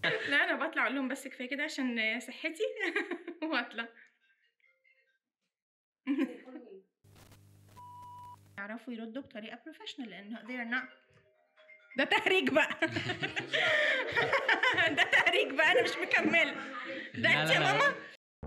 لا انا بطلع اقول لهم بس كفايه كده عشان صحتي واطلع يعرفوا يردوا بطريقه بروفيشنال لانه they are not ده تهريج بقى ده تهريج بقى انا مش مكمله ده لا، انت لا، يا لا. ماما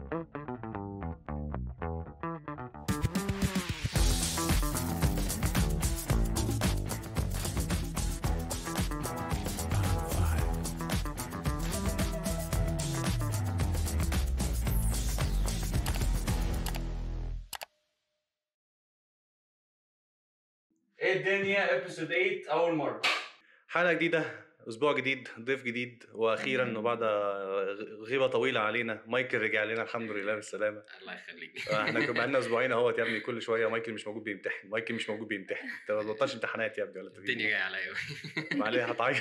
ايه الدنيا ابيسود 8 اول مره حلقة جديدة أسبوع جديد ضيف جديد وأخيرا وبعد غيبة طويلة علينا مايكل رجع لنا الحمد لله بالسلامة الله يخليك احنا كنا بقالنا أسبوعين أهوت يا ابني كل شوية مايكل مش موجود بيمتحن مايكل مش موجود بيمتحن أنت ما بطلش امتحانات يا ابني ولا الدنيا جايه عليا عليها هتعيط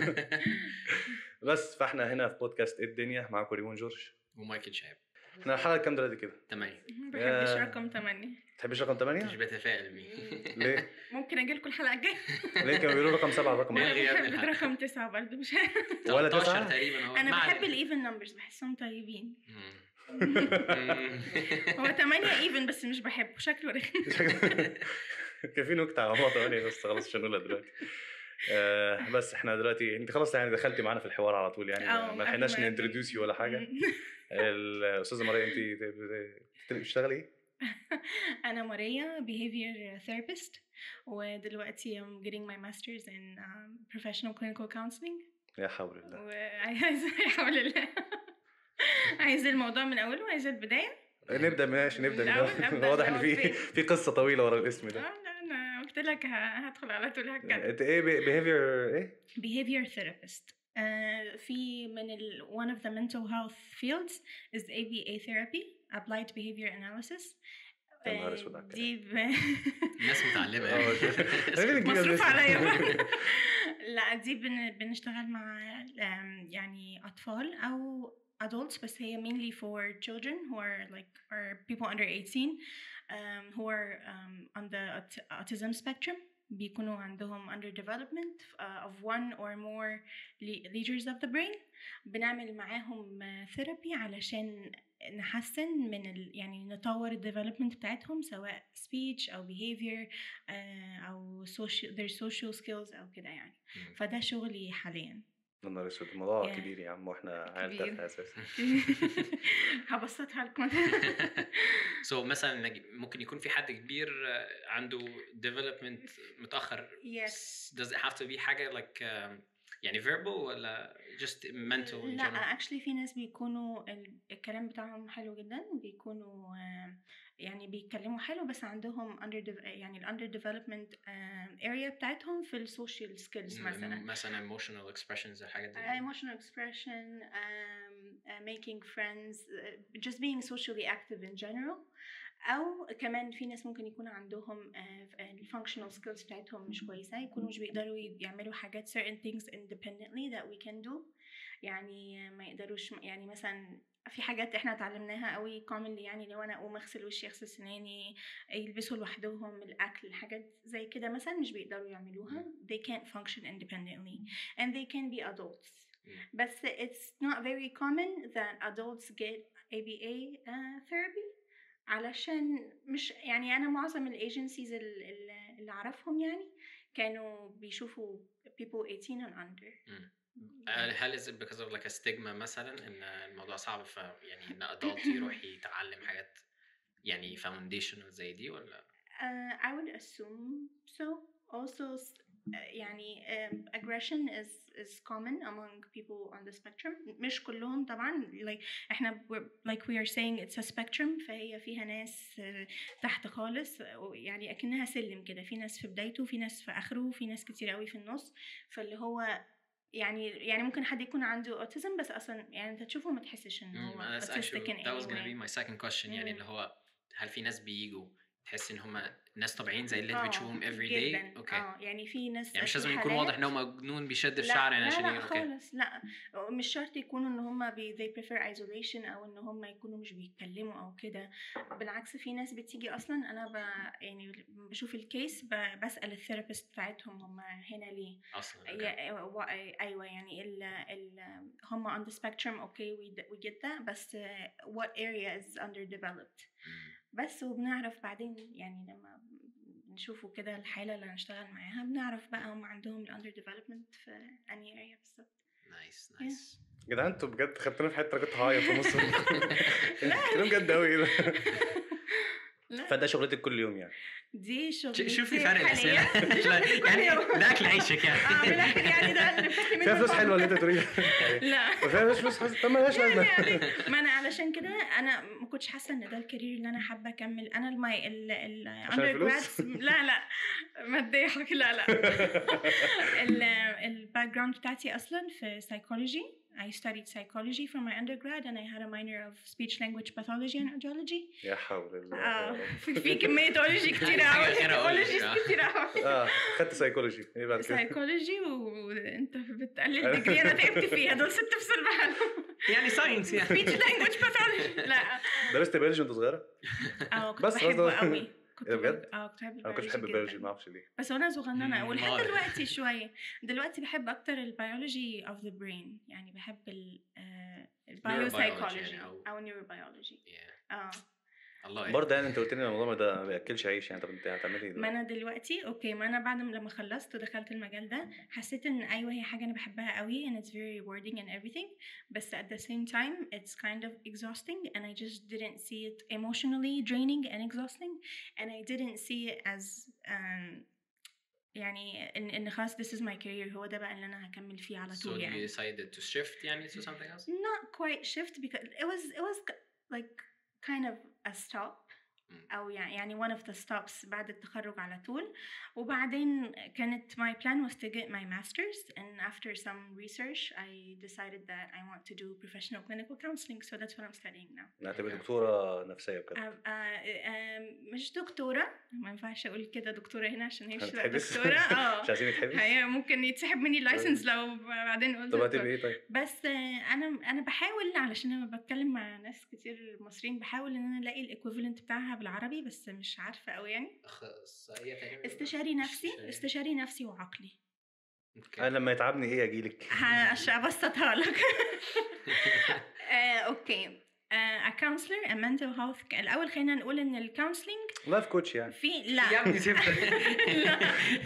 بس فاحنا هنا في بودكاست ايه الدنيا معاكم ريمون جورج ومايكل شهاب احنا الحلقة كام دلوقتي كده؟ تمام ما بحبش يا. رقم 8 تحبش رقم مش 8؟ بتفائل بيه ليه؟ ممكن اجي لكم الحلقه الجايه ليه كانوا بيقولوا رقم 7 رقم ليه؟ واحد؟ يا ابني بحب الحلقة. رقم 9 برضه مش عارف. ولا 13 تسعة؟ تقريبا هو انا ما بحب علينا. الايفن نمبرز بحسهم طيبين مم. هو 8 ايفن بس مش بحبه شكله رخم كان في نكتة على موضوع تاني بس خلاص مش هنقولها دلوقتي آه بس احنا دلوقتي انت خلاص يعني دخلتي معانا في الحوار على طول يعني اه، ما لحقناش قبل ما- ننتروديوس يو ولا حاجه الاستاذه مريم انت بت- بتشتغلي ايه؟ انا ماريا behavior therapist ودلوقتي I'm getting my masters in um, professional clinical counseling يا حول الله وعايزه حول الله عايزه الموضوع من اوله عايزه البدايه نبدا ماشي نبدا من الأول الأول. أبدأ واضح ان من في الأول فين؟ في قصه طويله ورا الاسم اه ده لا انا قلت لك ه- هدخل على طول هتكلم انت ايه بيهيفير ايه؟ behavior therapist uh, في من ال one of the mental health fields is ABA therapy applied behavior analysis يا نهار آه، أسود على الكلام. دي ب... الناس متعلمه اه، يعني. خلينا نجيب مصروف الاسم. عليا لا دي بن... بنشتغل مع um, يعني أطفال أو adults بس هي mainly for children who are like are people under 18 um, who are um, on the aut- autism spectrum بيكونوا عندهم under development uh, of one or more le- leaders of the brain بنعمل معاهم ثيرابي علشان نحسن من ال... يعني نطور الديفلوبمنت بتاعتهم سواء speech او behavior آه، او social their social skills او كده يعني مم. فده شغلي حاليا يا نهار اسود الموضوع يا. كبير يا عم واحنا عيال كبير. تافهه اساسا هبسطها لكم سو مثلا نج- ممكن يكون في حد كبير آه، عنده development متاخر yes does it have to be حاجه like um, يعني verbal ولا just mental in لا general actually في ناس بيكونوا ال- الكلام بتاعهم حلو جدا بيكونوا آه، يعني بيتكلموا حلو بس عندهم under dev- يعني ال under development آه، area بتاعتهم في السوشيال سكيلز مثلا مثلا emotional expressions الحاجات دي Uh, emotional expression, um, uh, making friends, uh, just being socially active in general. أو كمان في ناس ممكن يكون عندهم uh, ال functional skills بتاعتهم مش كويسة يكونوا مش بيقدروا يعملوا حاجات certain things independently that we can do يعني ما يقدروش يعني مثلا في حاجات احنا اتعلمناها قوي commonly يعني لو انا اقوم اغسل وشي اغسل سناني يلبسوا لوحدهم الاكل حاجات زي كده مثلا مش بيقدروا يعملوها they can't function independently and they can be adults مم. بس it's not very common that adults get ABA uh, therapy علشان مش يعني انا معظم الايجنسيز اللي اعرفهم يعني كانوا بيشوفوا people 18 and under مم. آه، هل is it because of like a stigma مثلا ان الموضوع صعب ف يعني ان adult يروح يتعلم حاجات يعني foundational زي دي ولا Uh, I would assume so. Also, s- uh, يعني um, aggression is is common among people on the spectrum. مش كلهم طبعا like احنا we're- like we are saying it's a spectrum فهي فيها ناس uh, تحت خالص uh, يعني اكنها سلم كده في ناس في بدايته في ناس في اخره في ناس كتير قوي في النص فاللي هو يعني يعني ممكن حد يكون عنده اوتيزم بس اصلا يعني انت تشوفه ما تحسش ان مم، هو that's autistic actually in that was any gonna way. be my second question يعني مم. اللي هو هل في ناس بيجوا تحس ان هم ناس طبيعيين زي اللي انت آه، بتشوفهم every جداً. day اوكي اه يعني في ناس يعني مش في لازم يكون حالات- واضح ان هو مجنون بيشد في لا شعر يعني لا عشان لا ي- اوكي خالص لا مش شرط يكونوا ان هم بي they prefer isolation او ان هم يكونوا مش بيتكلموا او كده بالعكس في ناس بتيجي اصلا انا ب يعني بشوف الكيس ب- بسال الثيرابيست بتاعتهم هم هنا ليه اصلا أوكي. يا- و- ايوه يعني ال ال هم on the spectrum okay we, we get that بس uh, what area is underdeveloped مم. بس وبنعرف بعدين يعني لما نشوفوا كده الحالة اللي هنشتغل معاها بنعرف بقى هم عندهم ال under development في أنهي area بالظبط نايس نايس يا جدعان انتوا بجد خدتونا في حته أنا كنت هعيط في النص كلام بجد قوي ايه ده لا فده شغلتك كل يوم يعني دي ش- شغلتي شوفي فرق حالياً. الاسئله دي شغلتي كل يعني يوم. ده اكل عيشك اه من يعني الآخر يعني ده اللي بتاكلي منه فيها فلوس طبعاً. حلوه اللي انت تقوليها لا ما فيهاش فلوس حلوة. طب مالهاش يعني لازمه يعني ما انا علشان كده انا ما كنتش حاسه ان ده الكارير اللي انا حابه اكمل انا الماي ال ال عشان الفلوس؟ undergrads لا لا ما تضايقك لا لا الباك جراوند بتاعتي اصلا في psychology I studied psychology for my undergrad and I had a minor of speech language pathology and audiology يا حول الله يا اه رب. في, في كميه اولوجي كتير حاجة قوي غير اولوجي أولوجي، آه. كتير قوي اه خدت سايكولوجي ايه بعد كده؟ سايكولوجي وانت بتقلل ديجري انا تعبت فيها دول ست فصول بحالهم يعني ساينس يعني speech language pathology لا درست بيولوجي وانت صغيره؟ اه كنت بس بحبه قصدي- قوي كنت إيه ده بجد؟ اه كنت بحب انا ما كنتش بحب البيولوجي البيولوجي جداً. ما اعرفش ليه بس وانا صغننه مم، ولحد نار. دلوقتي شويه دلوقتي بحب اكتر البيولوجي اوف ذا برين يعني بحب ال البايو Neurobiology سايكولوجي يعني أو- او نيوروبيولوجي Yeah. اه الله برضه يعني انت قلت لي ان الموضوع ده ما بياكلش عيش يعني طب انت هتعملي ايه ما دلوقتي؟ انا دلوقتي اوكي ما انا بعد ما لما خلصت ودخلت المجال ده حسيت ان ايوه هي حاجه انا بحبها قوي and it's very rewarding and everything بس at the same time it's kind of exhausting and I just didn't see it emotionally draining and exhausting and I didn't see it as um, يعني ان ان خلاص this is my career هو ده بقى اللي انا هكمل فيه على So طول you يعني decided to shift يعني to something else? not quite shift because it was it was k- like kind of a stop مم. او يعني يعني one of the stops بعد التخرج على طول وبعدين كانت my plan was to get my master's and after some research I decided that I want to do professional clinical counseling so that's what I'm studying now يعني هتبقى دكتوره نفسيه بجد آه، آه، آه، مش دكتورة ما ينفعش اقول كده دكتورة هنا عشان هي مش تبقى هتتحبس دكتورة مش اه عايزين يتحبس هي ممكن يتسحب مني اللايسنس لو بعدين قلت طب دكتورة. هتبقى ايه طيب؟ بس آه، انا انا بحاول علشان انا بتكلم مع ناس كتير مصريين بحاول ان انا الاقي الايكويفالنت بتاعها بالعربي بس مش عارفه قوي يعني اخصائيه تقريبا استشاري نفسي استشاري. استشاري نفسي وعقلي أوكي. انا لما يتعبني ايه اجيلك؟ هش- هبسطها لك آه، اوكي a counselor a mental health الاول خلينا نقول ان الكونسلنج لايف كوتش يعني في يا لا ابني سيبها لا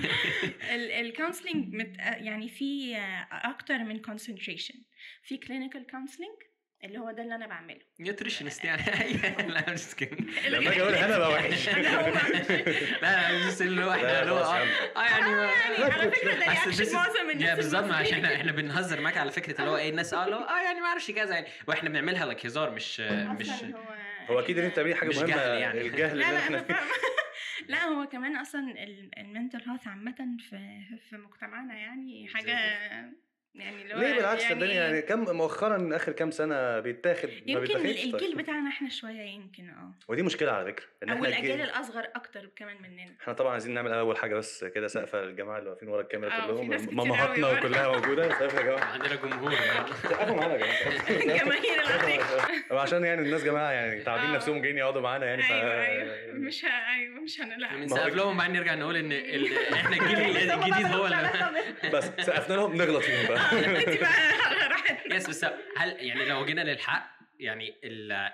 الكونسلنج يعني في آه، اكتر من concentration في clinical counseling اللي هو ده اللي انا بعمله نيوتريشنست يعني لا I'm just kidding. لما اجي اقول انا بقى وحش أنا هو وحش. لا لا just اللي هو احنا لا، اللي هو خلاص يا اه عم. آه، يعني ما- يعني على فكره ده أصل رياكشن this is- معظم الناس يا بالظبط ما عشان المصريين. احنا احنا بنهزر معاك على فكره اللي هو ايه الناس اه اللي هو اه يعني ما اعرفش كذا يعني واحنا بنعملها لك هزار مش مش أصلاً هو هو اكيد ان انت بتعملي حاجه مش مهمه جهل يعني. الجهل لا اللي لا احنا أنا فيه فاهمة. لا هو كمان اصلا المنتل هيلث عامه في في مجتمعنا يعني حاجه يعني اللي هو ليه بالعكس صدقني يعني كم مؤخرا اخر كام سنه بيتاخد ما يمكن بيتاخدش الجيل طيب. بتاعنا احنا شويه يمكن اه ودي مشكله على فكره ان او احنا الاجيال الجيل الاصغر اكتر كمان مننا احنا طبعا عايزين نعمل اول حاجه بس كده سقفه للجماعه اللي واقفين ورا الكاميرا آه، في ناس كلهم كتير مامهاتنا قوي ورا. وكلها موجوده سقفه يا جماعه عندنا جمهور النهارده. سقفوا معانا يا جماعه جماهير العريق عشان يعني الناس جماعه يعني تعبين آه. نفسهم جايين يقعدوا معانا يعني ف ايوه ايوه مش ه... ايوه مش هنلعب بنسقف لهم وبعدين نرجع نقول ان ال- احنا الجيل الجديد هو اللي بس سقفنا لهم نغلط فيهم بقى نبتدي بقى على راحتنا يس بس هل يعني لو جينا للحق يعني ال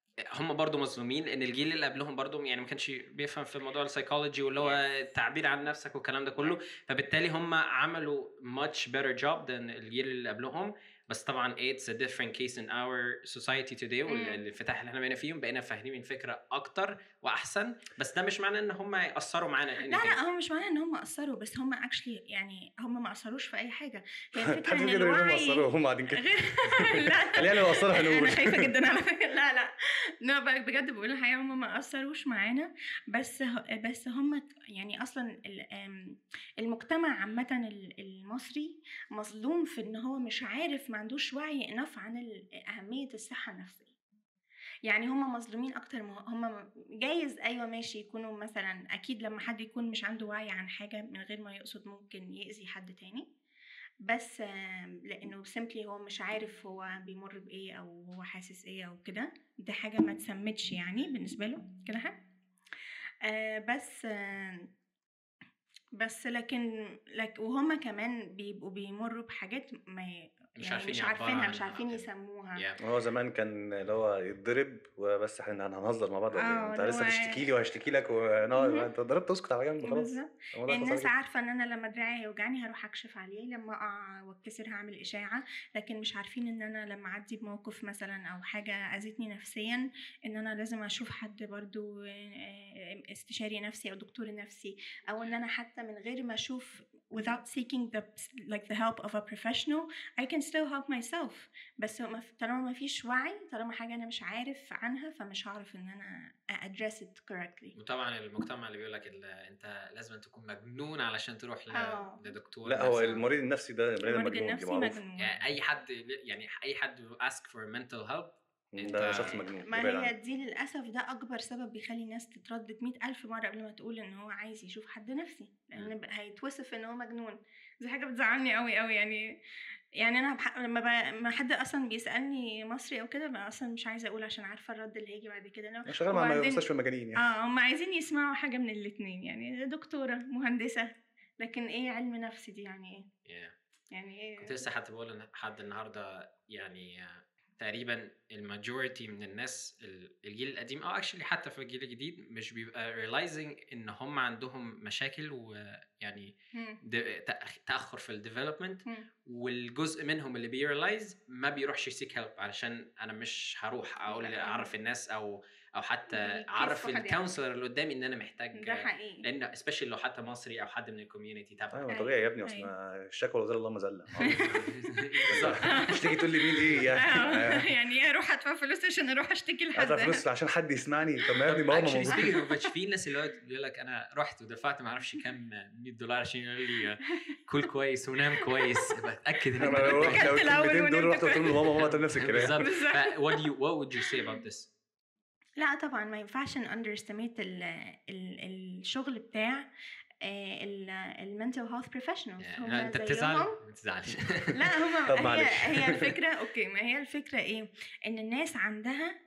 هم برضو مظلومين لان الجيل اللي قبلهم برضو يعني ما كانش بيفهم في موضوع السايكولوجي واللي هو التعبير عن نفسك والكلام ده كله فبالتالي هم عملوا much better job than الجيل اللي قبلهم بس طبعا it's a different case in our society today مم. والانفتاح اللي احنا بقينا فيهم بقينا فاهمين الفكره اكتر واحسن بس ده مش معناه ان هم ياثروا معانا لا لا هو مش معناه ان هم قصروا بس هم اكشلي يعني هم ما قصروش في اي حاجه هي الفكره حد ان كده يقولوا الوعي مقصروا وهم قاعدين كده غير لا قال يعني لو قصروا انا هنقول خايفه جدا على فكره لا لا لا بقى بجد بقول الحقيقه هم ما قصروش معانا بس ه- بس هم يعني اصلا ال- آم، المجتمع عامه ال- المصري مظلوم في ان هو مش عارف ما عندوش وعي انف عن ال- اهميه الصحه النفسيه يعني هم مظلومين اكتر ما هم جايز ايوه ماشي يكونوا مثلا اكيد لما حد يكون مش عنده وعي عن حاجه من غير ما يقصد ممكن يأذي حد تاني بس آم، لانه سيمبلي هو مش عارف هو بيمر بايه او هو حاسس ايه او كده دي حاجه ما تسمتش يعني بالنسبه له كده ها آه بس آه بس لكن لك وهم كمان بيبقوا بيمروا بحاجات ما ي- مش يعني عارفين مش يعبروا عارفينها مش عنها عارفين أو كده. يسموها Yeah. هو زمان كان اللي هو يتضرب وبس احنا هنهزر مع بعض ولا آه، إيه؟ انت اللي لسه هو- تشتكي لي وهشتكي لك ونقعد مهم. انت ضربت اسكت على جنب خلاص بالظبط الموضوع خلص الناس على كده. عارفه ان انا لما دراعي هيوجعني هروح اكشف عليه لما اقع واتكسر هعمل اشاعه لكن مش عارفين ان انا لما اعدي بموقف مثلا او حاجه اذتني نفسيا ان انا لازم اشوف حد برضو آه، استشاري نفسي او دكتور نفسي او ان انا حتى من غير ما اشوف without seeking the like the help of a professional I can still help myself بس ما في- طالما ما فيش وعي طالما حاجه انا مش عارف عنها فمش هعرف ان انا address it correctly وطبعا المجتمع اللي بيقول لك انت لازم تكون مجنون علشان تروح ل- آه. لدكتور لا هو نفسي. المريض النفسي ده بني آدم المرض مجنون دي النفسي معروفه مجنون يعني اي حد يعني اي حد ask for mental help ده أنت- شخص مجنون ما ابعد هي عنه. دي للأسف ده أكبر سبب بيخلي الناس تتردد مئة ألف مرة قبل ما تقول إن هو عايز يشوف حد نفسي لأن مم. ب- هيتوصف إن هو مجنون دي حاجة بتزعلني قوي قوي يعني يعني أنا بح... لما ب... ما حد أصلا بيسألني مصري أو كده بقى أصلا مش عايزة أقول عشان عارفة الرد اللي هيجي بعد كده لو أنا شغال مع وبعدين- مستشفى مجانين يعني اه هم عايزين يسمعوا حاجة من الاتنين يعني دكتورة مهندسة لكن ايه علم نفس دي يعني ايه yeah. يعني ايه كنت لسه حتى بقول إن حد النهارده يعني آه، تقريبا الماجوريتي من الناس ال- الجيل القديم او اكشلي حتى في الجيل الجديد مش بيبقى realizing ان هم عندهم مشاكل ويعني مم. د- تأخ- تاخر في الديفلوبمنت مم. والجزء منهم اللي بيرلايز ما بيروحش يسيك هيلب علشان انا مش هروح اقول ده اعرف الناس او او حتى بيكفوا اعرف حاجة. الكونسلر اللي قدامي ان انا محتاج ده حقيقي لان سبيشال لو حتى مصري او حد من الكوميونتي تبعه ايوه أيوة، طبيعي يا ابني اصل أيوة. ما الشكوى وزير الله مذله بالظبط. مش تيجي تقول لي مين ايه آه، يعني يعني ايه اروح ادفع فلوس عشان اروح اشتكي لحد ادفع فلوس عشان حد يسمعني طب ما يا ابني ما هم اكشلي موجودين. سبيكينج اوف في ناس اللي هو بيقول لك انا رحت ودفعت ما اعرفش كام 100 دولار عشان يقول لي كل كويس ونام كويس اتاكد ان انا لو رحت لو أكلت الأول الكلمتين دول ونمت رحت قلت لهم لماما ماما تقول نفس الكلام بالظبط بالظبط. ف- what do you what would you say about this لا طبعا ما ينفعش underestimate ال ال الشغل بتاع المنتل هيلث بروفيشنالز يعني لا، انت بتزعل ما تزعلش لا هما طب هي معلش. هي الفكره اوكي ما هي الفكره ايه ان الناس عندها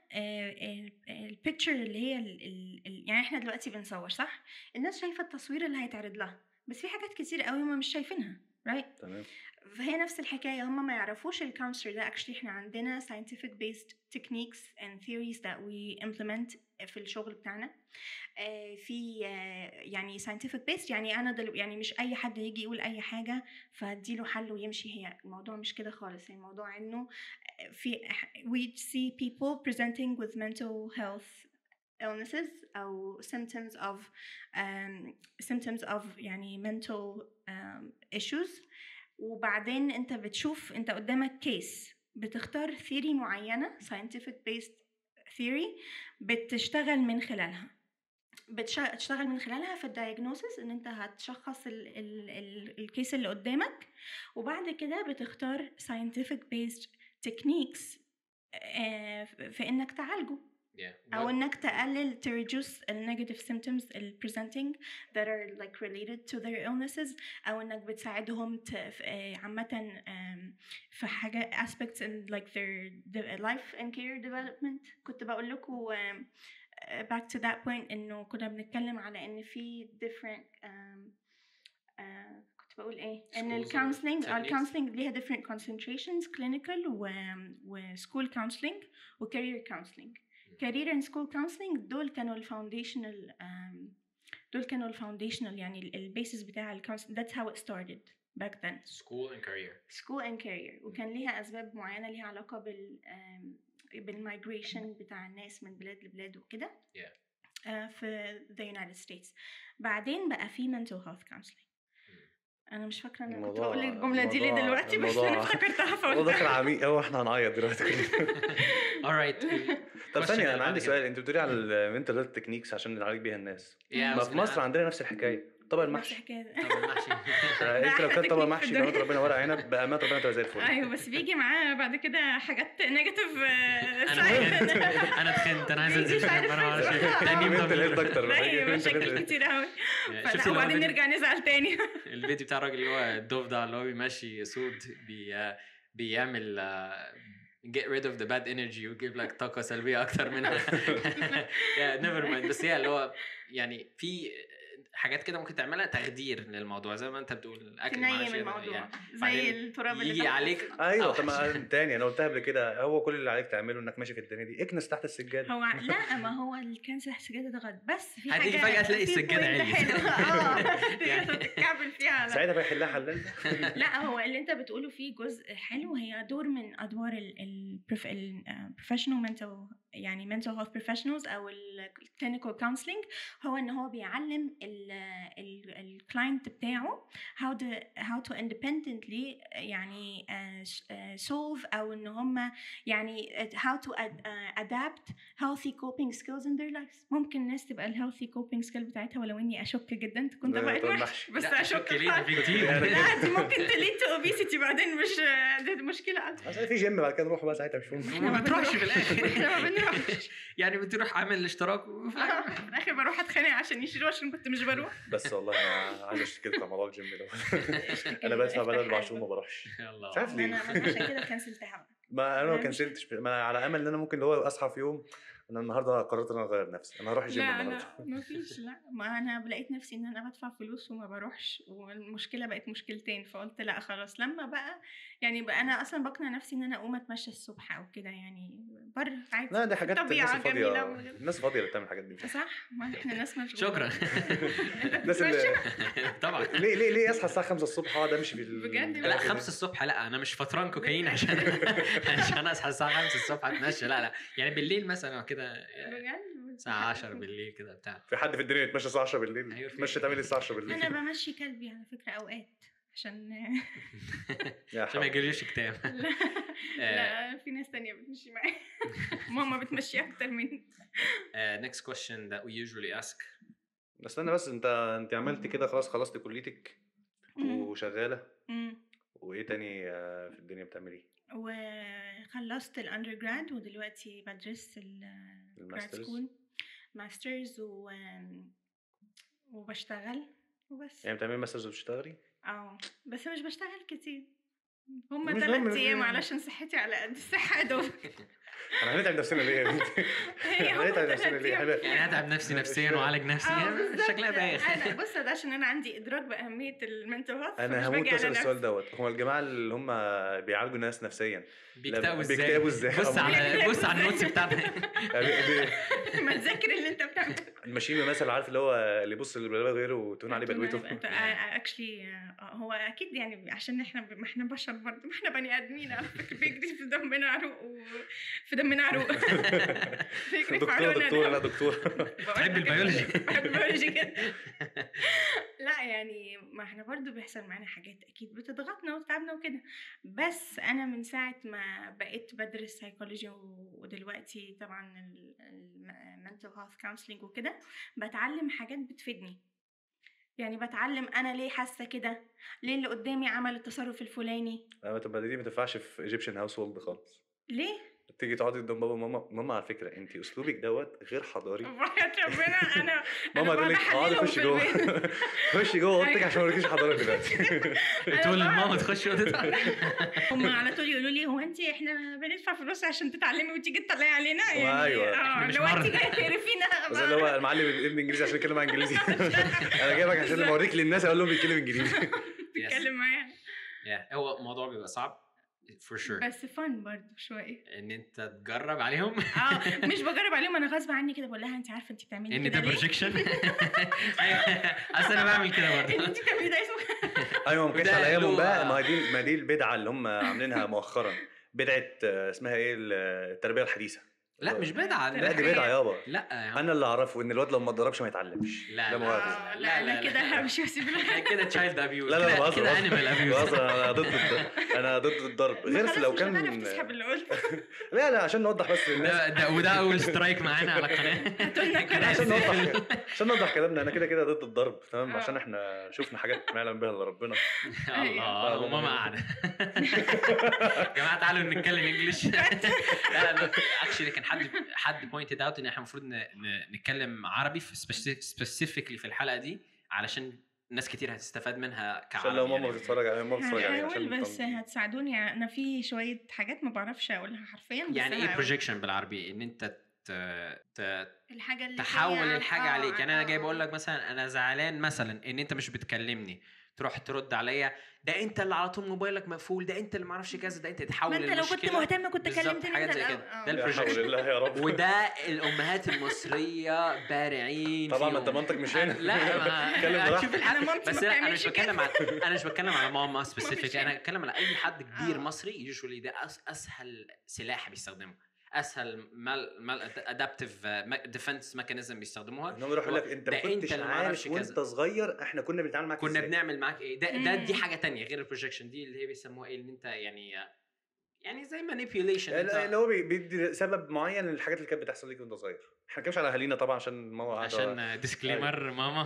البيكتشر اللي هي ال ال ال يعني احنا دلوقتي بنصور صح الناس شايفه التصوير اللي هيتعرض لها بس في حاجات كتير قوي هما مش شايفينها right تمام فهي نفس الحكاية هم ما يعرفوش الكونسلر ده actually احنا عندنا scientific based techniques and theories that we implement في الشغل بتاعنا آه، في آه، يعني scientific based يعني انا دل... يعني مش اي حد يجي يقول اي حاجة فاديله حل ويمشي هي الموضوع مش كده خالص هي الموضوع انه في we see people presenting with mental health illnesses أو symptoms of um, symptoms of يعني mental um, issues وبعدين انت بتشوف انت قدامك كيس بتختار ثيري معينة scientific based theory بتشتغل من خلالها بتش- بتشتغل من خلالها في الدايجنوسيس ان انت هتشخص ال ال ال الكيس اللي قدامك وبعد كده بتختار scientific based techniques آه، في انك تعالجه Yeah. او What- انك تقلل to reduce the negative symptoms ال presenting that are like related to their illnesses او انك بتساعدهم ت- في- آه، عامة آم، في حاجة aspects in like their de- life and career development كنت بقول لكم آم، آه، back to that point انه كنا بنتكلم على ان في different آم، آه، كنت بقول ايه ان Schools and الكونسلنج techniques. الكونسلنج ليها different concentrations clinical و, و school counseling و career counseling career and school counseling دول كانوا الفاونديشنال دول كانوا الفاونديشنال يعني البيسز بتاع الكونسلنج that's how it started back then school and career school and career وكان ليها اسباب معينه ليها علاقه بال آم، بالمايجريشن بتاع الناس من بلاد لبلاد وكده Yeah. آه، في the United States بعدين بقى في mental health counseling انا مش فاكره انا كنت الموضوع- بقول الجمله دي ليه الموضوع- دلوقتي بس الموضوع- انا افتكرتها الموضوع داخل فقلتها عميق قوي احنا هنعيط دلوقتي alright طب Question ثانية اللي أنا بعد عندي كده. سؤال أنت بتقولي على المنتال هيلث تكنيكس عشان نعالج بيها الناس Yeah, ما I was في gonna مصر ask. عندنا نفس الحكاية طبق نفس المحشي الحكايه طب المحشي انت لو كان طبق تكنيك محشي في بأمانة الدنيا. ربنا ورق عنب بأمانة ربنا تبقى زي الفل ايوه بس بيجي معاه بعد كده حاجات نيجاتيف انا تخنت انا تخنت انا عايز انزل مش عارف انا ما اعرفش إيه. إيه. تاني يوم منتال هيلث طب- أكتر ايوه mental مشاكل health. كتير قوي شفتي اللي هو وبعدين الفيديو- نرجع نزعل تاني الفيديو بتاع الراجل اللي هو الدوف ده اللي هو بيمشي سود بي بيعمل uh, get rid of the bad energy ويجيب لك طاقة سلبية أكتر منها yeah never mind بس هي اللي هو يعني في حاجات كده ممكن تعملها تخدير للموضوع زي ما انت بتقول الاكل معرفش تنيم إيه، الموضوع يعني زي بعدين التراب اللي يجي تحت عليك السرير. ايوه طب أوحش. ما تاني انا قلتها قبل كده هو كل اللي عليك تعمله انك ماشي في الدنيا دي اكنس تحت السجاده هو لا ما هو الكنسة السجادة ده غلط بس في هتيجي حاجة فجأة تلاقي في السجادة point عليت. حلو. اه يعني- يعني تتكعبل فيها لا. ساعتها بقى يحلها حلال لا هو اللي انت بتقوله فيه جزء حلو هي دور من ادوار البروفيشنال منتال يعني mental health professionals او الكلينيكال كونسلنج هو ان هو بيعلم الكلاينت بتاعه how to how to independently يعني uh, s- uh, solve او ان هم يعني how to ad, uh, adapt healthy coping skills in their lives ممكن الناس تبقى الهيلثي coping skill بتاعتها ولو اني اشك جدا تكون لا، طبعا طبعاً وحش محشي. بس لا اشك شك ليه ده خالص. في كتير يعني- لا دي ممكن تليد تو اوبيسيتي بعدين مش دي مشكله اكتر اصل في جيم بعد كده نروح بقى ساعتها مش مهم احنا ما بتروحش في بنروحش. الاخر احنا ما بنروحش يعني بتروح عامل الاشتراك وفي الآخر في الاخر بروح اتخانق عشان يشيلوا عشان كنت مش بروح بس والله انا عايز اشتكي لك على موضوع الجيم ده انا بدفع بدل اربع شهور ما بروحش يلا مش عارف ما ليه انا ما أنا عشان كده كنسلتها ما انا ما مش- كنسلتش ما أنا على امل ان انا ممكن اللي هو اصحى في يوم انا النهارده قررت ان انا اغير نفسي انا هروح الجيم لا النهارده لا ما فيش لا ما انا لقيت نفسي ان انا بدفع فلوس وما بروحش والمشكله بقت مشكلتين فقلت لا خلاص لما بقى يعني بقى انا اصلا بقنع نفسي ان انا اقوم اتمشى الصبح او كده يعني بره عادي لا دي حاجات طبيعة الناس جميلة الفاضيه وغير- الناس فاضيه اللي بتعمل الحاجات دي مش صح ما احنا ناس مشغوله شكرا انت الناس اللي بتتمشى طبعا ليه ليه ليه اصحى الساعه 5 الصبح اقعد امشي في ال- بجد؟ لا خمسة الصبح لا انا مش فطران كوكايين عشان عشان اصحى الساعه 5 الصبح اتمشى لا لا يعني بالليل مثلا كده بجد الساعه 10 بالليل كده بتاع في حد في الدنيا يتمشى الساعه 10 بالليل أيوة، في- تمشي تعمل ايه الساعه 10 بالليل انا بمشي كلبي على فكره اوقات عشان يا عشان ما حول. يجيليش كتاب لا, لا في ناس تانية بتمشي معايا ماما بتمشي اكتر مني Uh, next question that we usually ask استنى بس انت انت عملتي كده خلاص خلصتي كليتك مم. وشغاله مم. وايه تاني آه، في الدنيا بتعملي وخلصت الاندر جراد ودلوقتي بدرس الجراد الماسترز سكول ماسترز و وبشتغل وبس يعني بتعملي ماسترز وبتشتغلي اه بس مش بشتغل كتير هما مش ثلاث مهم. ايام علشان صحتي على قد الصحه يا دوب احنا هنتعب نفسنا ليه يا بنتي؟ هي احنا هما هنتعب نفسنا تلات ليه؟ أيام. احنا يعني اتعب نفسي نفسيا واعالج نفسي اه يعني بالظبط شكلها بايخ انا بص ده عشان انا عندي ادراك باهميه المنتل هيلث انا هموت اسال السؤال دوت هو الجماعه اللي هم بيعالجوا الناس نفسيا بيكتبوا ازاي بيكتبوا ازاي بص على بص على النوتس بتاعتك يعني بي- ما تذاكر اللي انت بتعمله الماشين مثلا عارف اللي هو اللي يبص اللي بلبل غيره وتقول عليه بلوته اكشلي هو اكيد يعني عشان احنا ما احنا بشر برضه ما احنا بني ادمين على فكره بيجري في دمنا عروق وفي دمنا عروق بيجري في دكتوره عروقنا دكتوره لا دم. دكتوره بتحب البيولوجي بحب البيولوجي جدا لا يعني ما احنا برضو بيحصل معانا حاجات اكيد بتضغطنا وتتعبنا وكده بس انا من ساعه ما بقيت بدرس سايكولوجي ودلوقتي طبعا المنتل هيلث كونسلنج وكده بتعلم حاجات بتفيدني يعني بتعلم انا ليه حاسه كده ليه اللي قدامي عمل التصرف الفلاني لا طب دي ما تنفعش في ايجيبشن هاوس هولد خالص ليه تيجي تقعدي قدام بابا وماما ماما على فكره انت اسلوبك دوت غير حضاري وحياة ربنا انا ماما أنا تقول لك بقعد اقعدي أحللهم خشي في جوه البيت. خشي جوه اوضتك أيوة. عشان ما اوريكيش حضاره دلوقتي تقول بقعد- لماما تخش اوضتها هم على طول يقولوا لي هو انت احنا بندفع فلوس عشان تتعلمي وتيجي تطلعي علينا يعني أيوة. اه إحنا مش لو انت مرضى. جايه تقرفينا بس اللي هو المعلم ابن انجليزي عشان يتكلم انجليزي انا جايبك عشان لما اوريك للناس اقول لهم بيتكلم انجليزي بتتكلم معايا Yeah. هو الموضوع بيبقى صعب for sure بس فن برضه شويه ان انت تجرب عليهم اه مش بجرب عليهم انا غصب عني كده بقول لها انت عارفه انت بتعملي ان كده ده ليه؟ بروجيكشن ايوه اصل انا بعمل كده اللي برضه انت بتعملي ده اسمه ايوه ما كانش وده على ايامهم له- بقى ما دي ما دي البدعه اللي هم عاملينها مؤخرا بدعه آه، اسمها ايه التربيه الحديثه لا مش بدعه لا دي بدعه يابا لا يا عم. انا اللي اعرفه ان الواد لو ما اتدربش ما يتعلمش لا، لا لا. مؤاخذه آه، لا انا كده همشي واسيب لا كده تشايلد ابيوز لا لا لا بهزر كده بهزر. انيمال ابيوز بهزر انا ضد الضرب انا ضد الضرب غير في لو كان مش هتعرف تسحب اللي قلته لا لا عشان نوضح بس للناس ده, ده وده اول سترايك معانا على القناه هاتولنا كده عشان هتقفل. نوضح عشان نوضح كلامنا انا كده كده ضد الضرب تمام آه. عشان احنا شفنا حاجات ما يعلم بها الا ربنا الله وماما قاعده يا جماعه تعالوا نتكلم انجلش لا لا اكشلي كان حد حد بوينتد اوت ان احنا المفروض ن- ن- نتكلم عربي سبيسيفيكلي في الحلقه دي علشان ناس كتير هتستفاد منها كعربي عشان لو ماما يعني. بتتفرج عليها ماما بتتفرج عليها هحاول عشان بس هتساعدوني يعني انا في شويه حاجات ما بعرفش اقولها حرفيا بس يعني ايه هحاول. بروجيكشن بالعربي ان انت ت... الحاجه اللي تحول هي- الحاجه آه، عليك يعني انا آه، جاي بقول آه. لك مثلا انا زعلان مثلا ان انت مش بتكلمني تروح ترد عليا ده انت اللي على طول موبايلك مقفول ده انت اللي معرفش كذا ده انت تحول ما انت لو كنت المشكلة- مهتم كنت بالظبط، كلمتني حاجات انت زي الأول. كده. آه. ده يا البروجكشن. حول الله يا رب وده الامهات المصريه بارعين طبعا ما فيه. انت منطق مش هنا لا ما اتكلم هتشوف براحتك. الحق انا مامتي بس ما لا انا بتعملش مش بتكلم كده. على انا مش بتكلم على ماما سبيسيفيك انا هنا. بتكلم على اي حد كبير آه. مصري يوجوالي ده أس اسهل سلاح بيستخدمه اسهل مال مال ادابتيف ديفنس ميكانيزم بيستخدموها انهم يروحوا لك انت ما ده انت كنتش اللي عارف معرفش وانت كذا. صغير احنا كنا بنتعامل معاك كنا ازاي. بنعمل معاك ايه ده ده دي مم. حاجه تانية غير البروجكشن دي اللي هي بيسموها ايه ان انت يعني يعني زي مانيبيوليشن لا، اللي هو بي- بيدي سبب معين للحاجات اللي كانت بتحصل ليك وانت صغير احنا ما بنتكلمش على اهالينا طبعا عشان ماما قاعدة- عشان ديسكليمر ماما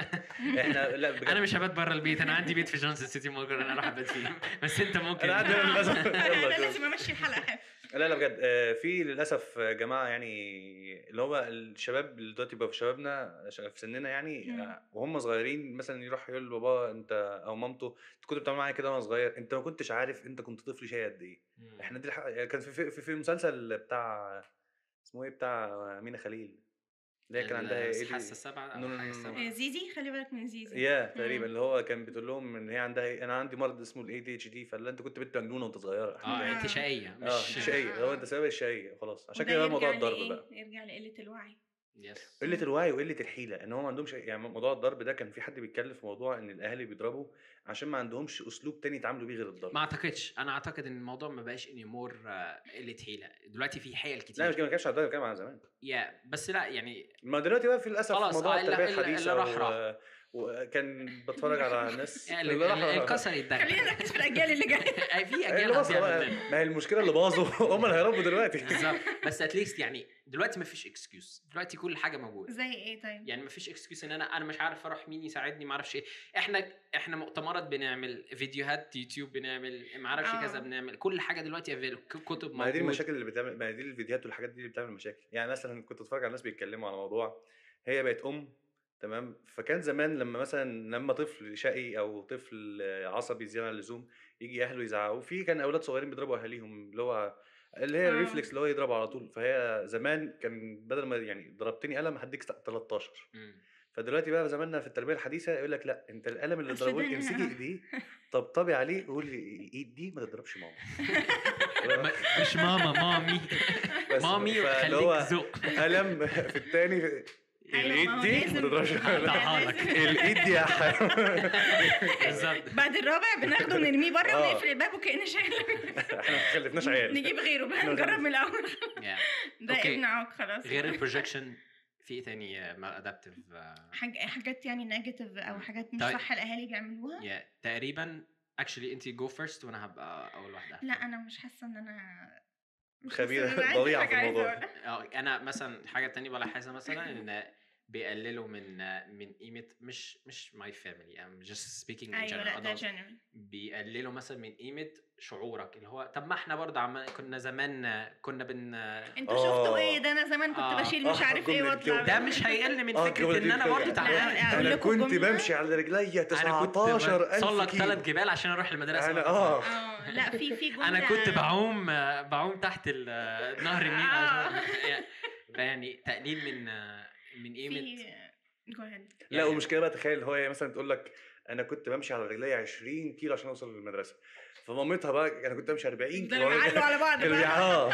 احنا لا بجد انا مش هبات بره البيت انا عندي بيت في جونسون سيتي ممكن انا اروح ابات فيه بس انت ممكن انا عندي أنا للاسف انا يلا شوف. لازم امشي الحلقه لا لا بجد آه، في للاسف آه، جماعه يعني اللي هو الشباب اللي دلوقتي بقوا في شبابنا ش- في سننا يعني مم. آه، وهم صغيرين مثلا يروح يقول لبابا انت او مامته انت كنت بتعمل معايا كده وانا صغير انت ما كنتش عارف انت كنت طفل شقي قد ايه احنا دي الحق... كان في في, في, في المسلسل بتاع اسمه ايه بتاع امينه خليل اللي هي كان عندها ايه دي؟ الحاسه السابعه نو- او نو- حاجه نو- نو. السابعه زيزي خلي بالك من زيزي يا تقريبا مم. اللي هو كان بتقول لهم ان هي عندها إيه؟ انا عندي مرض اسمه الاي دي اتش دي فلا انت كنت بنت مجنونه وانت صغيره اه انت شقيه اه مش شقيه هو انت سبب الشقيه خلاص عشان وده كده موضوع يرجع الضرب لإيه؟ بقى يرجع لقله الوعي يس قله الوعي وقله الحيله ان هو ما عندهمش يعني موضوع الضرب ده كان في حد بيتكلم في موضوع ان الاهالي بيضربوا عشان ما عندهمش اسلوب تاني يتعاملوا بيه غير الضرب ما اعتقدش انا اعتقد ان الموضوع ما بقاش اني مور قله حيله دلوقتي في حيل لا مش كتير ما كانش على الضرب كان على زمان يا بس لا يعني ما دلوقتي بقى في للاسف خلاص، موضوع آه، اللي- التربيه اللي- اللي الحديثه راح و... راح. وكان بتفرج على ناس ال- اللي راح ال- راح. الكسر يتدغدغ خلينا نركز في الاجيال اللي جايه في اللي اجيال باظوا بقى هتعمل منه. ما هي المشكله اللي باظوا هم اللي هيربوا دلوقتي بالظبط بس اتليست يعني دلوقتي ما فيش اكسكيوز دلوقتي كل حاجه موجوده زي ايه طيب يعني ما فيش اكسكيوز ان انا انا مش عارف اروح مين يساعدني ما اعرفش ايه احنا احنا مؤتمرات بنعمل فيديوهات يوتيوب بنعمل ما اعرفش آه. كذا بنعمل كل حاجه دلوقتي available. ك- كتب ما هي دي موجود. المشاكل اللي بتعمل ما هي دي الفيديوهات والحاجات دي اللي بتعمل مشاكل يعني مثلا كنت اتفرج على ناس بيتكلموا على موضوع هي بقت ام تمام فكان زمان لما مثلا لما طفل شقي او طفل عصبي زياده عن اللزوم يجي اهله يزعقوا في كان اولاد صغيرين بيضربوا اهاليهم اللي هو اللي هي آه. الريفلكس اللي هو يضربوا على طول فهي زمان كان بدل ما يعني ضربتني قلم هديك 13 مم. فدلوقتي بقى زماننا في التربيه الحديثه يقول لك لا انت القلم اللي أصل ضربه ده لك امسكي أنا- ايديه طبطبي عليه قولي الايد دي ما تضربش ماما ما- مش ماما مامي بس مامي فاللي هو خليك ذوق قلم في التاني في أيوة، الايد ما هو دي ما لازم- تضربش هقطعها لك. الايد دي يا حيوان بالظبط بعد الرابع بناخده نرميه بره آه. ونقفل الباب وكأن شايل احنا ما خلفناش عيال نجيب غيره بقى إحنا نجرب من الاول Yeah. ده أوكي. ابن عوق خلاص غير البروجكشن في ايه تاني ما ادابتيف حاج... حاجات يعني نيجاتيف او حاجات مش طيب. صح الاهالي بيعملوها يا تقريبا اكشلي انت جو فيرست وانا هبقى اول واحده لا انا مش حاسه ان انا مش خبيرة حاسة إن أنا عندي ضليعة حاجة في عايزة الموضوع. أقولها. اه انا مثلا حاجه تانية بلاحظها مثلا ان بيقللوا من من قيمه مش مش ماي فاميلي ام جاست سبيكينج ايوه لا ده جنرال بيقللوا مثلا من قيمه شعورك اللي هو طب ما احنا برضه عم كنا زمان كنا بن انتوا آه. شفتوا ايه ده انا زمان كنت آه. بشيل مش آه، عارف ايه الجملة دي واطلع ده مش هيقل من آه، فكره الجملة ان دي انا بجد. برضه لا، تعبان أقول انا لكم كنت جملة. بمشي على رجليا انا كنت 19000 بتسلق كيلو ثلاث جبال عشان اروح المدرسه انا اه اه لا في في جمله انا كنت بعوم بعوم تحت ال- نهر النيل عشان يعني تقليل من من قيمه في جو اهيد لا والمشكله بقى تخيل هو هي مثلا تقول لك انا كنت بمشي على رجليا 20 كيلو عشان اوصل للمدرسه فمامتها بقى انا كنت امشي 40 ده كيلو بيعلوا على بعض كانوا بقى. بيع- اه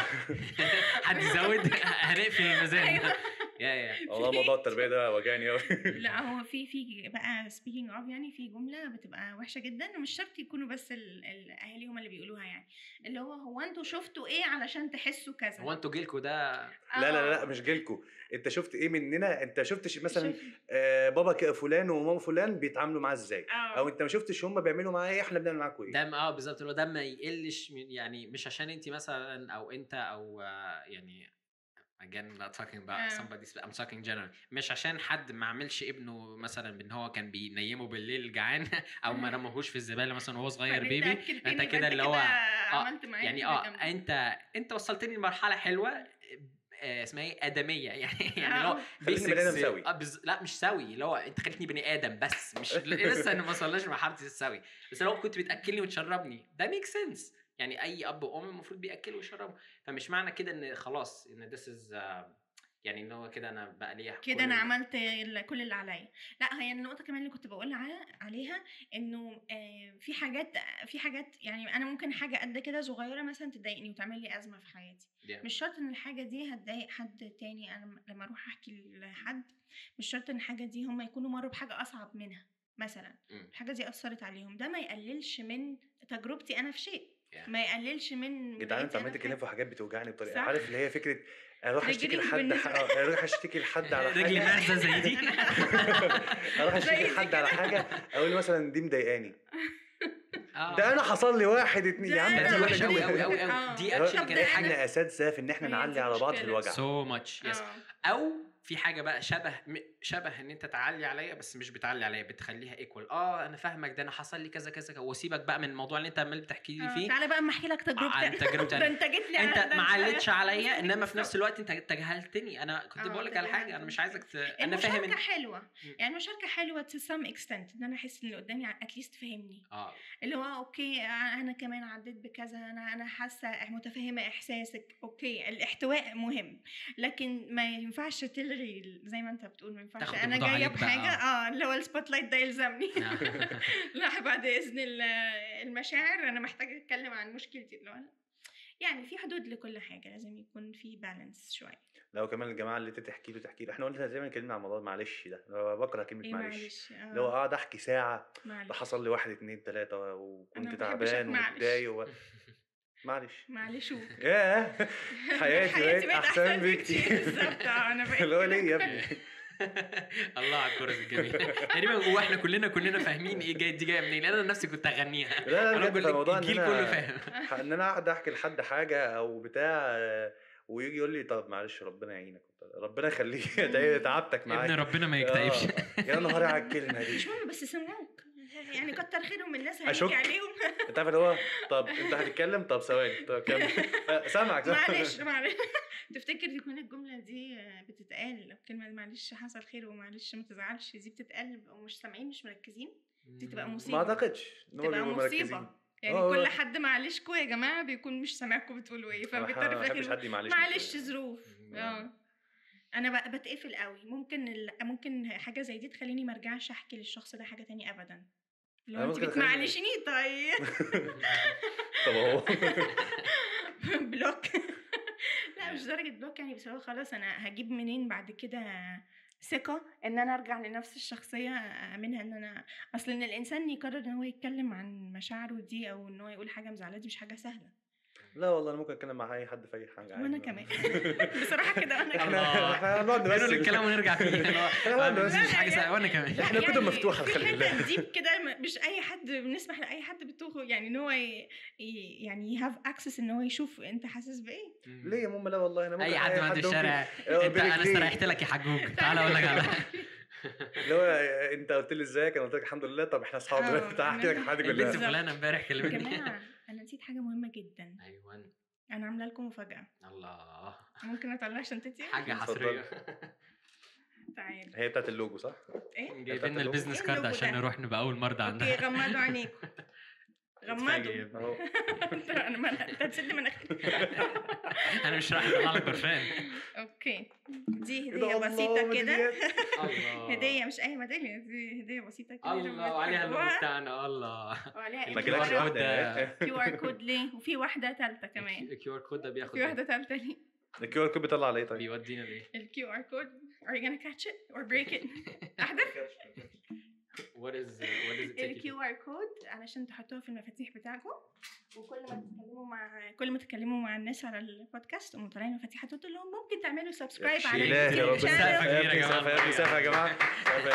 حد يزود هنقفل الميزان أيوة. يا يا والله موضوع التربيه ده وجعني قوي لا هو في في بقى سبيكينج اوف يعني في جمله بتبقى وحشه جدا ومش شرط يكونوا بس ال- الاهالي هم اللي بيقولوها يعني اللي هو هو انتوا شفتوا ايه علشان تحسوا كذا هو انتوا جيلكوا ده لا لا لا آه. مش جيلكو انت شفت ايه مننا انت شفتش مثلا شوف- آه بابا ك- فلان وماما فلان بيتعاملوا معاه ازاي آه. او انت ما شفتش هم بيعملوا معاه ايه احنا بنعمل معاكم ايه ده اه بالظبط اللي هو ده ما يقلش من يعني مش عشان انت مثلا او انت او آه، يعني again not talking about آه. somebody I'm talking general مش عشان حد ما عملش ابنه مثلا بان هو كان بينيمه بالليل جعان او ما رماهوش في الزباله مثلا وهو صغير فأنت بيبي أكدتني انت يبقى كده اللي هو عملت معايا يعني حاجة اه جامدة. انت انت وصلتني لمرحله حلوه آه، اسمها ايه ادميه يعني يعني اللي هو آه. خليتني بني آدم basics- سوي. آه، بز... لا مش سوي اللي هو انت خليتني بني ادم بس مش لسه انا ما وصلناش لمرحله السوي بس لو كنت بتاكلني وتشربني ده ميك سنس يعني اي اب وام المفروض بياكلوا ويشربوا فمش معنى كده ان خلاص ان this is uh, يعني ان هو كده انا بقى ليا كده كل- انا عملت ال- كل اللي عليا لا هي النقطه كمان اللي كنت بقول ع- عليها انه آه، في حاجات في حاجات يعني انا ممكن حاجه قد كده صغيره مثلا تضايقني وتعمل لي ازمه في حياتي Yeah. مش شرط ان الحاجه دي هتضايق حد تاني انا م- لما اروح احكي لحد مش شرط ان الحاجه دي هم يكونوا مروا بحاجه اصعب منها مثلا مم. الحاجه دي اثرت عليهم ده ما يقللش من تجربتي انا في شيء Yeah. ما يقللش من جدعان انت بقيتي أنا عمال في تتكلم حاجة. في حاجات بتوجعني بطريقه صح؟ عارف اللي هي فكره اروح اشتكي رجليك لحد بالنسبة- ح- اروح اشتكي لحد على رجلي حاجه بارزه زي دي اروح اشتكي زي لحد كده. على حاجه اقول له مثلا دي مضايقاني آه. ده انا حصل لي واحد اتنين يا عم ده ده أنا وحش عشان قوي قوي قوي آه. قوي دي طب اكشن ده كانت أنا- حاجه احنا اساتذه في ان احنا هي دي نعلي على بعض في المشكلة. الوجع سو ماتش يس آه. او في حاجه بقى شبه م- شبه ان انت تعلي عليا بس مش بتعلي عليا بتخليها ايكوال اه انا فاهمك ده انا حصل لي كذا كذا كذا وسيبك بقى من الموضوع اللي انت عمال بتحكي لي آه، فيه تعالى بقى اما احكي لك تجربتي عن تجربتي ده أنا. انت جيت لي انت على- ده ما علتش عليا بالظبط. انما في نفس الوقت انت تجاهلتني انا كنت آه، بقول لك على حاجه انا تجاهلتني. مش عايزك ت... انا فاهم المشاركه ان حلوه مم. يعني المشاركه حلوه to some extent ان انا احس ان اللي قدامي اتليست فهمني اه اللي هو اوكي انا كمان عديت بكذا انا انا حاسه متفهمه احساسك اوكي الاحتواء مهم لكن ما ينفعش تلغي زي ما انت بتقول ما ينفعش تاخد انا الموضوع جايه عليك بقى، بحاجه اه اللي هو السبوت لايت ده يلزمني آه. لا بعد اذن ال- المشاعر انا محتاجه اتكلم عن مشكلتي اللي هو أنا- يعني في حدود لكل حاجه لازم يكون في بالانس شويه لو كمان الجماعه اللي انت تحكي له تحكي له احنا قلنا زي ما اتكلمنا عن موضوع معلش ده أنا بكره كلمه ايه معلش معلش آه، اللي هو اقعد احكي ساعه ده معلش حصل لي واحد اتنين تلاته وكنت أنا ما بحبش تعبان معلش. ومتضايق و... معلش معلش ياه حياتي بقت احسن بكتير بالظبط اه انا بقيت اللي هو كده. ليه يا ابني الله على الكرة الجميلة تقريبا واحنا كلنا كلنا فاهمين ايه جاي دي جايه منين لان انا نفسي كنت اغنيها لا لا انا بجد بقول في موضوع لك ان الجيل كله انا فاهم ان انا اقعد احكي لحد حاجه او بتاع آه، ويجي يقول لي طب معلش ربنا يعينك ربنا يخليك ده تعبتك ابن معايا ربنا ما يكتئبش آه، يا نهاري على الكلمه دي مش مهم بس سمعوك يعني كتر خيرهم الناس أشك. هنيجي عليهم انت عارف اللي هو طب انت هتتكلم طب ثواني طب كمل آه، سامعك سامعك. معلش معلش تفتكر تكون الجمله دي بتتقال كلمه معلش حصل خير ومعلش ما تزعلش دي بتتقال ومش سامعين مش مركزين دي تبقى ما مصيبه اعتقدش ان هم تبقى بيبقوا مركزين مصيبه يعني آه، كل آه. حد معلشكوا يا جماعه بيكون مش سامعكم بتقولوا ايه أنا فبيضطر ما في بحبش الاخر حد معلش معلش ظروف مم. اه انا بقى بتقفل قوي ممكن ال... ممكن حاجه زي دي تخليني ما ارجعش احكي للشخص ده حاجه تانية ابدا لو أنا انت ممكن أخلي- بتمعلشني طيب طب اهو بلوك لا مش درجه بلوك يعني بس هو خلاص انا هجيب منين بعد كده ثقة ان انا ارجع لنفس الشخصية منها ان انا اصل ان الانسان يقرر ان هو يتكلم عن مشاعره دي او ان هو يقول حاجة مزعلاه دي مش حاجة سهلة لا والله انا ممكن اتكلم مع اي حد في اي حاجه عادي. وانا كمان بصراحة كده وانا كمان احنا احنا هنقعد نقول نمثل الكلام ونرجع فيه اللي هو لا، ما بس- مش حاجه لا، سهلة، وانا كمان لا، إحنا كتب مفتوحة في خلي حتة بالله. ديب كده م- مش اي حد بنسمح لاي حد بتوخه يعني ان هو ي... ي- يعني يهاف اكسس ان هو يشوف انت حاسس بايه ليه يا ماما لا والله انا ممكن اي حد معدي في ممكن- الشارع آه، انت انا برجليه. استريحت لك يا حجوج تعال اقول لك على اللي هو انت قلت لي ازيك انا قلت لك الحمد لله طب احنا اصحاب آه، دلوقتي تعالى احكي لك أنا- الحاجات دي البنت كلها فلانه امبارح يا كلمتني جماعة انا نسيت حاجة مهمة جدا ايوه انا عاملة لكم مفاجأة الله ممكن اطلع شنطتي حاجه اتفضل. حصريه تعالى هي بتاعت اللوجو صح؟ ايه جايب لنا اللوجو. البيزنس إيه كارد اللوجو عشان ده؟ نروح نبقى اول مرضى اوكي عندها غمضوا عينيكم غمضوا اتفاجئ. اهو انا ما انت هتسد مناخيري انا مش راح اطلع لك برفان اوكي دي إيه ده هدية الله، بسيطة كده ميداليات. الله هدية مش أي ميدالية دي هدية بسيطة كده الله وعليها اللوجو بتاعنا الله وعليها ما QR جالكش code واحده ده. كيو ار كود ليه وفي واحدة تالتة كمان الكيو ار كود ده بياخد في واحدة تالتة ليه الكيو ار كود بيطلع على ايه طيب؟ بيودينا لايه؟ الكيو ار كود are you gonna catch it or break it احذف what is what is it taking الكيو ار كود علشان تحطوها في المفاتيح بتاعكم وكل ما تتكلموا مع كل ما تتكلموا مع الناس على البودكاست تقوموا طالعين المفاتيح تقول لهم ممكن تعملوا سبسكرايب على إلهي يا اليوتيوب رب سقفة channel. كبيرة يا جماعة. سقفة يا ابني سقفة يا جماعة سقفة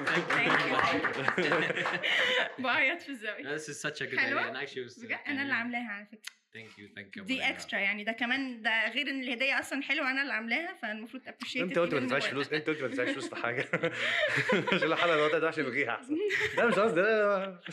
يا ابني بعيط في الزاوية This is such a good حلوة؟ idea and actually was بجد انا اللي عاملاها على فكرة thank you thank you دي اكسترا يعني ده كمان ده غير ان الهدية اصلا حلوة انا اللي عاملاها فالمفروض ابريشيت انت قلت ما تدفعش فلوس انت قلت ما تدفعش فلوس في حاجة عشان الحلقة دلوقتي ما تدفعش نلغيها احسن لا مش قصدي لا، لا.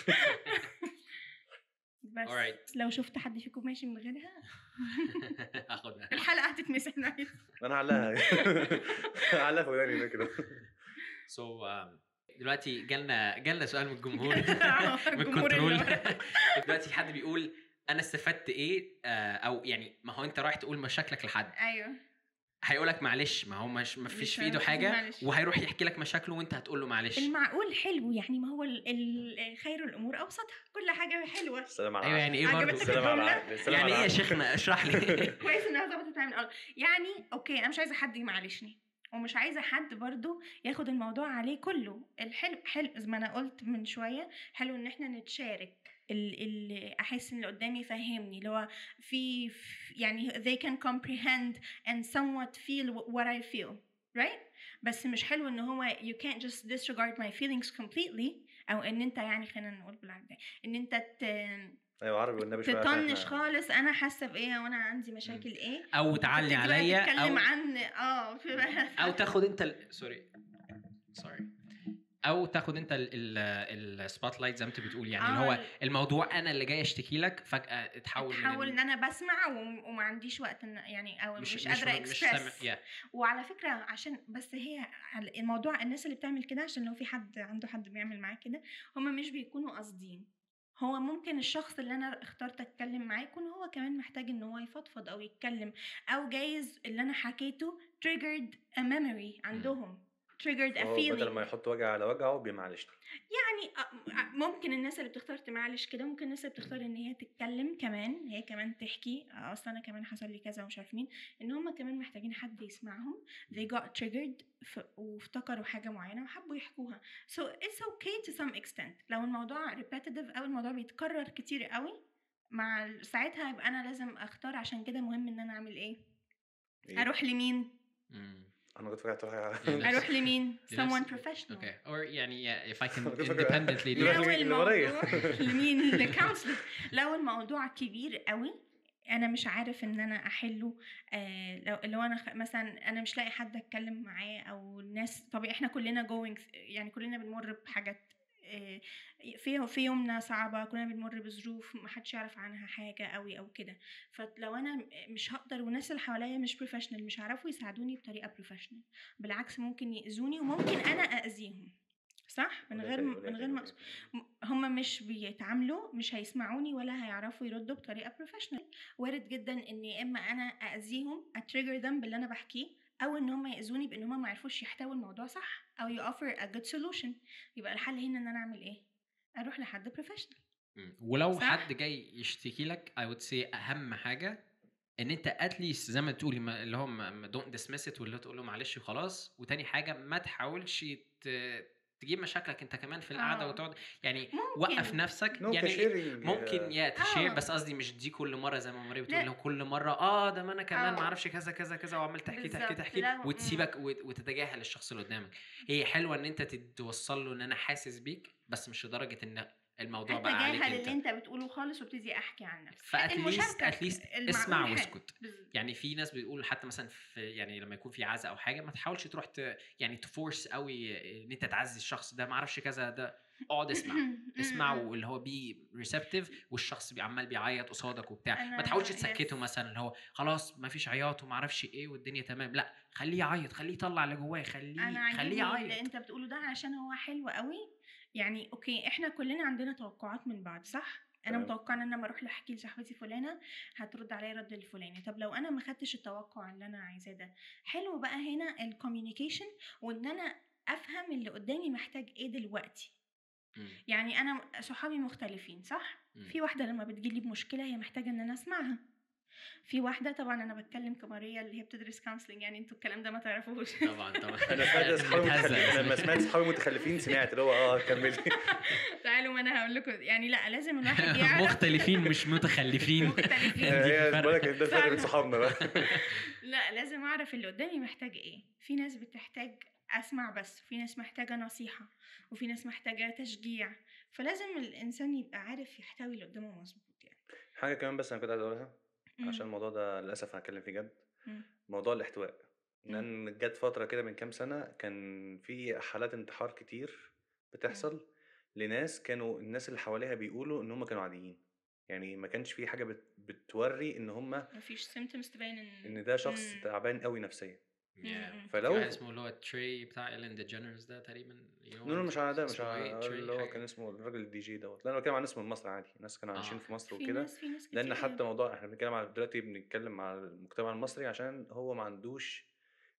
بس Alright. لو شفت حد فيكم ماشي من غيرها هاخدها الحلقة هتتمسح نايس انا هعلقها هعلقها في وداني هنا كده so um, دلوقتي جالنا جالنا سؤال من الجمهور من الجمهور الكنترول اللي دلوقتي حد بيقول انا استفدت ايه آه، او يعني ما هو انت رايح تقول مشاكلك لحد ايوه هيقول لك معلش ما هو مش ما فيش مش في ايده هيعرف حاجه معلش. وهيروح يحكي لك مشاكله وانت هتقول له معلش المعقول حلو يعني ما هو ال- ال- خير الامور اوسطها كل حاجه حلوه السلام على ايوه يعني ايه برضه عجبتك السلام على الجملة؟ العقل السلام يعني على ايه يا العقل. شيخنا اشرح لي كويس انها ظبطت من الاول يعني اوكي انا مش عايزه حد يمعلشني ومش عايزه حد برضو ياخد الموضوع عليه كله الحلو حلو زي ما انا قلت من شويه حلو ان احنا نتشارك ال- اللي احس ان اللي قدامي فاهمني اللي هو في في- يعني they can comprehend and somewhat feel what I feel right بس مش حلو ان هو you can't just disregard my feelings completely او ان انت يعني خلينا نقول بالعربي ان انت ت- ايوه عربي والنبي شويه عشان تطنش إحنا- خالص انا حاسه بايه وانا عندي مشاكل ايه او تعلي وتبتدي بقى عليا تتكلم او عن اه في او تاخد انت ال... سوري سوري او تاخد انت السبوت لايت زي ما انت بتقول يعني اللي هو آه. الموضوع انا اللي جاي اشتكي لك فجاه اتحول من تحاول ال- ان انا بسمع وم- وما عنديش وقت إن يعني او مش, مش قادره مش سامع اكسبرس يا وعلى فكره عشان بس هي على- الموضوع الناس اللي بتعمل كده عشان لو في حد عنده حد بيعمل معاه كده هم مش بيكونوا قاصدين هو ممكن الشخص اللي انا اخترت اتكلم معاه يكون هو كمان محتاج ان هو يفضفض او يتكلم او جايز اللي انا حكيته triggered a memory عندهم triggered a هو feeling بدل ما يحط وجع على وجعه بيمعلشني يعني أ- أ- ممكن الناس اللي بتختار تمعلش كده ممكن الناس اللي بتختار ان هي تتكلم كمان هي كمان تحكي "آه، اصل انا كمان حصل لي كذا ومش عارف مين ان هم كمان محتاجين حد يسمعهم they got triggered ف... وافتكروا حاجة معينة وحبوا يحكوها so it's okay to some extent لو الموضوع repetitive او الموضوع بيتكرر كتير قوي مع ال- ساعتها يبقى انا لازم اختار عشان كده مهم ان انا اعمل ايه إيه؟ اروح لمين مم. انا كنت فاكر يعني هتروح اروح لمين لنفسي. someone professional اوكي or يعني yeah, if I can كنت فاكر- independently do نروح it. لو لمين؟ الموضوع لماريا. لمين لكونسلر لو الموضوع كبير قوي انا مش عارف ان انا احله آه لو لو انا خ- مثلا انا مش لاقي حد اتكلم معاه او الناس طب احنا كلنا جوينج يعني كلنا بنمر بحاجات آه، في في يومنا صعبة كلنا بنمر بظروف ما حدش يعرف عنها حاجة قوي أو كده فلو أنا مش هقدر والناس اللي حواليا مش بروفيشنال مش هيعرفوا يساعدوني بطريقة بروفيشنال بالعكس ممكن يأذوني وممكن أنا أذيهم صح من غير من غير ما هم مش بيتعاملوا مش هيسمعوني ولا هيعرفوا يردوا بطريقه بروفيشنال وارد جدا ان يا اما انا اذيهم اتريجر ذم باللي انا بحكيه او ان هم ياذوني بان هم ما عرفوش يحتووا الموضوع صح او يوفر a good solution يبقى الحل هنا ان انا اعمل ايه اروح لحد بروفيشنال مم. ولو صح؟ حد جاي يشتكي لك I would say اهم حاجه ان انت اتليست زي ما تقولي ما- اللي هو دونت ديسمس ات واللي هو تقول له معلش وخلاص وتاني حاجه ما تحاولش ت- تجيب مشاكلك انت كمان في القعده آه. وتقعد يعني ممكن وقف نفسك نو يعني كشيرنج ممكن يا تشير آه. بس قصدي مش دي كل مره زي ما مريم بتقول لا. اللي هو كل مره اه ده ما انا كمان آه. ما اعرفش كذا كذا كذا وعمال تحكي تحكي بالظبط. تحكي لا، وتسيبك وت- وتتجاهل الشخص اللي قدامك هي حلوه ان انت توصل له ان انا حاسس بيك بس مش لدرجه ان الموضوع بقى عليك اتجاهل انت اللي انت بتقوله خالص وابتدي احكي عن نفسي فاتليست المشاركة اتليست المعقول اسمع حلو. واسكت بالظبط. يعني في ناس بتقول حتى مثلا في يعني لما يكون في عزا او حاجه ما تحاولش تروح ت يعني تفورس قوي ان انت تعزي الشخص ده ما اعرفش كذا ده اقعد اسمع اسمع واللي هو بي ريسبتيف والشخص بي عمال بيعيط قصادك وبتاع ما أنا- تحاولش yes. تسكته مثلا اللي هو خلاص ما فيش عياط وما اعرفش ايه والدنيا تمام لا خليه يعيط خليه يطلع اللي جواه خليه انا خليه عاجبني اللي يعيط انت بتقوله ده عشان هو حلو قوي يعني اوكي احنا كلنا عندنا توقعات من بعض صح انا تمام. متوقعه ان انا لما اروح احكي لصاحبتي فلانه هترد عليا رد الفلاني طب لو انا ما خدتش التوقع اللي انا عايزاه ده حلو بقى هنا الكوميونيكيشن وان انا افهم اللي قدامي محتاج ايه دلوقتي مم. يعني انا صحابي مختلفين صح مم. في واحده لما بتجيلي بمشكله هي محتاجه ان انا اسمعها في واحده طبعا انا بتكلم كماريا اللي هي بتدرس كونسلنج يعني انتوا الكلام ده ما تعرفوش طبعا طبعا انا سمعت اصحابي بتهزر. متخلفين لما سمعت اصحابي متخلفين سمعت اللي هو اه كملي تعالوا ما انا هقول لكم يعني لا لازم الواحد يعرف مختلفين مش متخلفين مختلفين هي فرق. بقول لك ده الفرق بين فعلا. صحابنا بقى لا لازم اعرف اللي قدامي محتاج ايه في ناس بتحتاج اسمع بس في ناس محتاجه نصيحه وفي ناس محتاجه تشجيع فلازم الانسان يبقى عارف يحتوي اللي قدامه مظبوط يعني حاجه كمان بس انا كنت عايز اقولها مم. عشان الموضوع ده للاسف هنتكلم فيه جد مم. موضوع الاحتواء لان جت فتره كده من كام سنه كان في حالات انتحار كتير بتحصل لناس كانوا الناس اللي حواليها بيقولوا ان هم كانوا عاديين يعني ما كانش في حاجه بت بتوري ان هم مفيش سيمتومز تبين ان ان ده شخص مم. تعبان قوي نفسيا Yeah. مم. في فلو واحد اسمه اللي هو تري بتاع ايلين ديجنرز ده تقريبا you know نو نو him؟ مش على ده مش اسمه على إيه؟ Trey اللي هو حاجة. كان اسمه الراجل الدي جي دوت لا انا بتكلم عن اسمه مصر عادي الناس كانوا عايشين آه. في مصر في وكده ناس في ناس لان كتير. حتى موضوع احنا بنتكلم على دلوقتي بنتكلم على المجتمع المصري عشان هو ما عندوش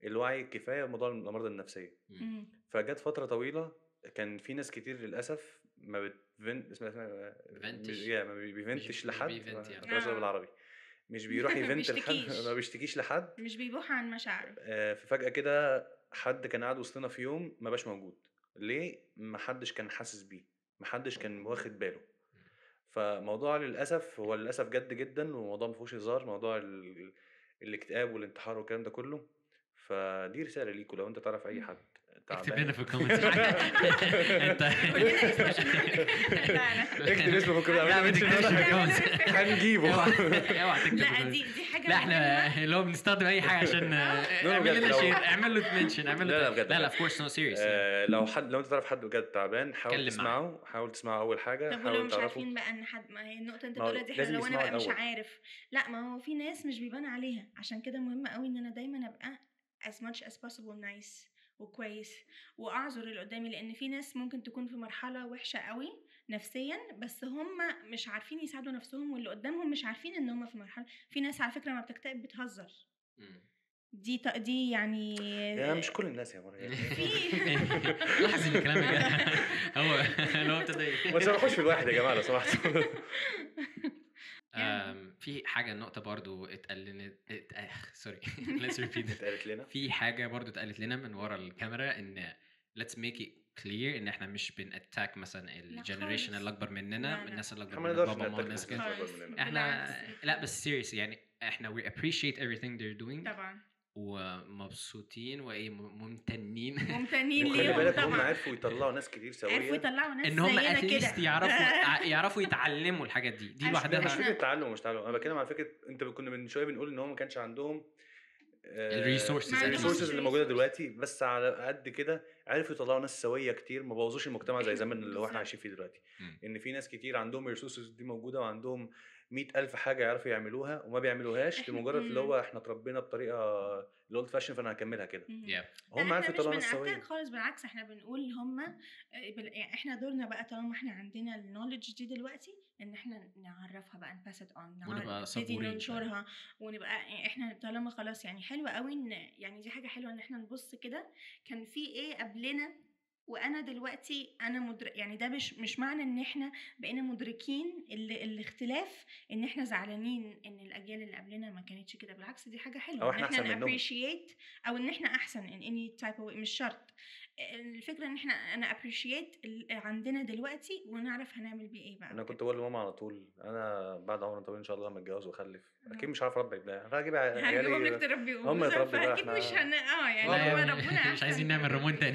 الوعي الكفايه بموضوع الامراض النفسيه مم. فجت فتره طويله كان في ناس كتير للاسف ما بتفن اسمها اسمها بيفنتش. مش- يا ما بي- بيفنتش مش لحد بيفنت يعني. أنا بشرب آه. بالعربي مش بيروح يفنت لحد بيشتكيش. ما بيشتكيش لحد مش بيبوح عن مشاعره آه، ففجأة كده حد كان قاعد وسطنا في يوم ما بقاش موجود ليه؟ ما حدش كان حاسس بيه ما حدش كان واخد باله فموضوع للأسف هو للأسف جد جدا وموضوع ما فيهوش هزار موضوع ال... الاكتئاب والانتحار والكلام ده كله فدي رسالة ليكوا لو انت تعرف أي حد اكتب تعبان. لنا في الكومنتس انت قول لنا اسمه عشان لا لا اكتب اسمه في لا، ما الكومنت تكتبش في لا، لا، الكومنتس لا. هنجيبه اوعى اوعى تكتب في لا الكومنتس. دي دي حاجه لا احنا مهمة. اللي هو بنستخدم اي حاجه عشان لا، اعمل بجد، لنا لو- شير اعمل له منشن اعمل له لا، لا، بجد، لا لا بجد. اوف كورس نو سيريس آه، لو حد لو انت تعرف حد بجد تعبان حاول اتكلم تسمعه حاول تسمعه اول حاجه طب ولو حاول مش تعرفه عارفين بقى ان حد ما هي النقطه انت ما هو بتقولها دي لازم حلوه لو انا يسمعوا بقى مش الأول. عارف لا ما هو في ناس مش بيبان عليها عشان كده مهم قوي ان انا دايما ابقى as much as possible nice وكويس واعذر اللي قدامي لان في ناس ممكن تكون في مرحله وحشه قوي نفسيا بس هم مش عارفين يساعدوا نفسهم واللي قدامهم مش عارفين ان هم في مرحله في ناس على فكره ما بتكتئب بتهزر دي ط- دي يعني يعني مش كل الناس يا مريم في لاحظ ان الكلام جاي هو اللي هو ابتدى ما تشرحوش في الواحد يا جماعه لو سمحتوا أم، في حاجه نقطه برضو اتقال لنا ات- اخ سوري let's repeat it. اتقالت لنا في حاجه برضو اتقالت لنا من ورا الكاميرا ان let's make it clear ان احنا مش بنأتاك مثلا الجنريشن خالص. اللي اكبر لا، مننا لا. الناس اللي اكبر احنا ما من نقدرش بابا ماما نتاك الناس الناس كده اللي خالص. اكبر مننا احنا بالعكس. لا بس سيريس يعني احنا we appreciate everything they're doing طبعا ومبسوطين وايه م- ممتنين ممتنين وخلي ليهم بالك هم طبعا عرفوا يطلعوا ناس كتير عرفوا سويه يطلعوا ناس ان هم زينا اتليست كده يعرفوا ع- يعرفوا يتعلموا الحاجات دي دي عشان لا مش لوحدها فكره تعلم ومش تعلم انا بتكلم على فكره انت كنا من شويه بنقول ان هم ما كانش عندهم الريسورسز ما عندهمش الريسورسز اللي موجوده resources. دلوقتي بس على قد كده عرفوا يطلعوا ناس سويه كتير ما بوظوش المجتمع زي زمان اللي هو بالظبط. احنا عايشين فيه دلوقتي مم. ان في ناس كتير عندهم الريسورسز دي موجوده وعندهم مئة ألف حاجة يعرفوا يعملوها وما بيعملوهاش إحنا- لمجرد اللي مم. هو احنا اتربينا بطريقة الاولد فاشن فانا هكملها كده مهم. Yeah. هم لا، عرفوا احنا يطلعوا مش ناس بنعتاد سويه خالص بالعكس احنا بنقول هم يعني احنا دورنا بقى طالما احنا عندنا النولج دي دلوقتي ان احنا نعرفها بقى نباس ات اون ونبقى نبتدي صبورين شوية. ننشرها ونبقى يعني احنا طالما خلاص يعني حلوه قوي ان يعني دي حاجه حلوه ان احنا نبص كده كان في ايه قبلنا وانا دلوقتي انا مدرك يعني ده مش مش معنى ان احنا بقينا مدركين ال... الاختلاف ان احنا زعلانين ان الاجيال اللي قبلنا ما كانتش كده بالعكس دي حاجه حلوه أو ان إحنا احنا أحسن منهم. نابريشيت او ان احنا احسن in any type of way مش شرط الفكره ان احنا انا ابريشيت عندنا دلوقتي ونعرف هنعمل بيه ايه بقى انا وكده. كنت بقول لماما على طول انا بعد عمر طويل ان شاء الله لما اتجوز واخلف اكيد آه. مش عارف اربي ابنائي انا هجيب هنجيبهم لك عيالي تربيهم هم بالظبط، يتربوا بقى، فاكيد إحنا- مش هن اه يعني لا هو يا- ربنا مش أحسن. عايزين نعمل ريمون تاني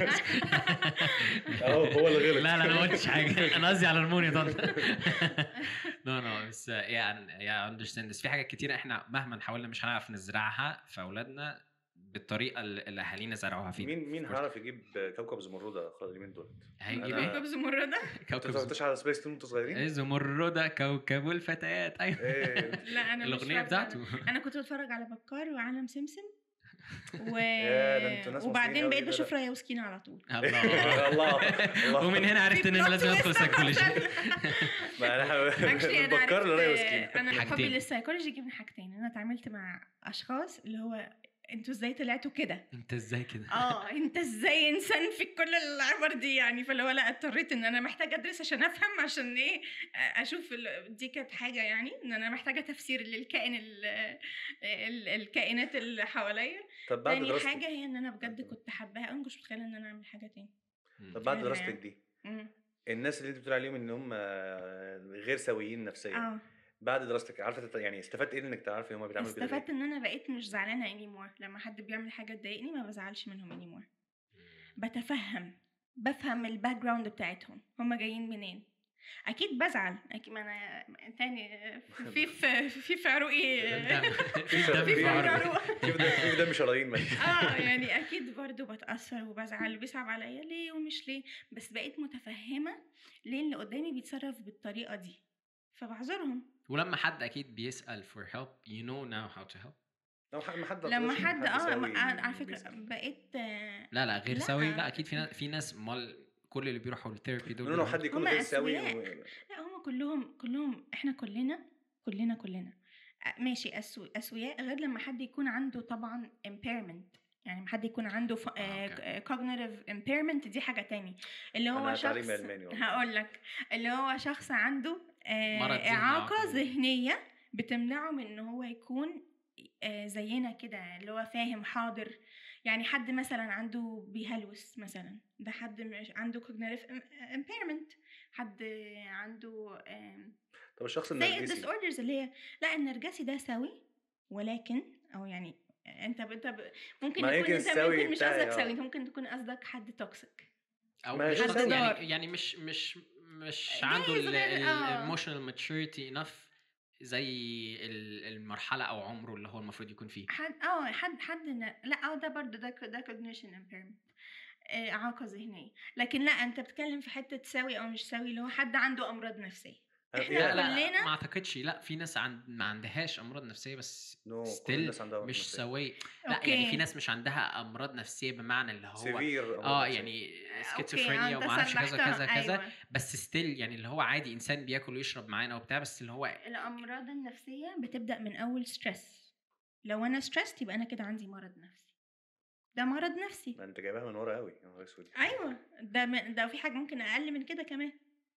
اهو هو اللي غلط لا لا انا ما قلتش حاجه انا قصدي على الموني طنط نو نو بس يعني يا اندرستاند بس في حاجات كتير احنا مهما حاولنا مش هنعرف نزرعها في اولادنا بالطريقه اللي اللي اهالينا زرعوها فينا مين مين هيعرف يجيب كوكب زمردة خالص اليومين دول هيجيب أنا- ايه؟ كوكب زمردة انت كوكب ما اتفرجتش على سبيس تون وانتوا صغيرين؟ إيه زمردة كوكب الفتيات ايوه ايه لا انا مش الاغنيه فاكرة. بتاعته انا كنت بتفرج على بكار وعالم سمسم و... يا ده انتوا ناس مصريين وبعدين أوي بقيت كده. بشوف ريا وسكينة على طول الله الله الله. ومن هنا عرفت ان انا في لازم plot ادخل twist سايكولوجي ما انا Actually انا بفكر له عرفت وسكين انا حبي حاجتين. للسايكولوجي جبنا حاجتين انا اتعاملت مع اشخاص اللي هو انتوا ازاي طلعتوا كده انت ازاي كده؟ اه انت ازاي انسان في كل العبر دي يعني فاللي هو لا اضطريت ان انا محتاجه ادرس عشان افهم عشان ايه اشوف ال- دي كانت حاجه يعني ان انا محتاجه تفسير للكائن ال ال الكائنات اللي حواليا طب بعد تاني دراستك حاجه هي ان انا بجد كنت حباها انا مش متخيله ان انا اعمل حاجه تاني طب بعد فعلا دراستك يعني. دي مم. الناس اللي انت بتقول عليهم ان هم غير سويين نفسيا اه بعد دراستك عارفه تت- يعني استفدت ايه انك تعرفي هم بيتعاملوا كده استفدت ليه؟ ان انا بقيت مش زعلانه anymore لما حد بيعمل حاجه تضايقني ما بزعلش منهم anymore بتفهم بفهم الباك جراوند بتاعتهم هم جايين منين اكيد بزعل اكيد ما انا تاني في في في في عروقي في دم في في في عربي عروق كيف ده كيف ده مش راضيين ماشي اه يعني اكيد برضو بتاثر وبزعل وبيصعب عليا ليه ومش ليه بس بقيت متفهمه ليه اللي قدامي بيتصرف بالطريقه دي فبعذرهم ولما حد اكيد بيسال for help you know now how to help لو حد ما حد لما أصلاً حد اه سوي ما- على فكره بيسأل. بقيت آه، لا لا غير لا. سوي لا اكيد في ناس في ناس مال كل اللي بيروحوا الثيرابي دول لو بيروحوا- حد يكون هما غير سوي أسوياء. و... لا هم كلهم كلهم احنا كلنا كلنا كلنا آه، ماشي أسو... اسوياء غير لما حد يكون عنده طبعا impairment يعني حد يكون عنده ف... أوكي. cognitive impairment دي حاجة تاني اللي هو أنا شخص تعليمي ألماني والله. هقول لك اللي هو شخص عنده آه، مرض ذهني، إعاقة إعاقة. ذهنية بتمنعه من إن هو يكون آه، زينا كده اللي هو فاهم حاضر يعني حد مثلا عنده بيهلوس مثلا ده حد مش عنده cognitive im- impairment حد عنده آم، طب الشخص زي النرجسي الديس اللي هي لا النرجسي ده سوي ولكن او يعني انت انت ب- ممكن ما يكون يمكن انت السوي ممكن مش بتاعي، قصدك آه. سوي انت ممكن تكون قصدك حد توكسيك او ما هي مش شخص قصدي دار. يعني يعني مش مش مش جايز عنده غير- آه. الايموشنال ماتشوريتي انف زي ال- المرحله او عمره اللي هو المفروض يكون فيه حد اه حد حد ن- لا اه ده برضه ده ك- ده cognition impairment آه، اعاقه ذهنيه لكن لا انت بتتكلم في حته سوي او مش سوي اللي هو حد عنده امراض نفسيه أنا- إحنا لا يا- لا كلنا- ما اعتقدش لا في ناس عند ما عندهاش امراض نفسيه بس نو كل ستيل الناس عندها أمراض مش نفسية. سويه لا أوكي. يعني في ناس مش عندها امراض نفسيه بمعنى اللي هو سيفير اه يعني سكيزوفرينيا وما اعرفش كذا كذا كذا بس ستيل يعني اللي هو عادي انسان بياكل ويشرب معانا وبتاع بس اللي هو الامراض النفسيه بتبدا من اول ستريس لو انا ستريس يبقى انا كده عندي مرض نفسي ده مرض نفسي ما انت جايبها من ورا قوي يا نهار اسود ايوه ده من ده في حاجه ممكن اقل من كده كمان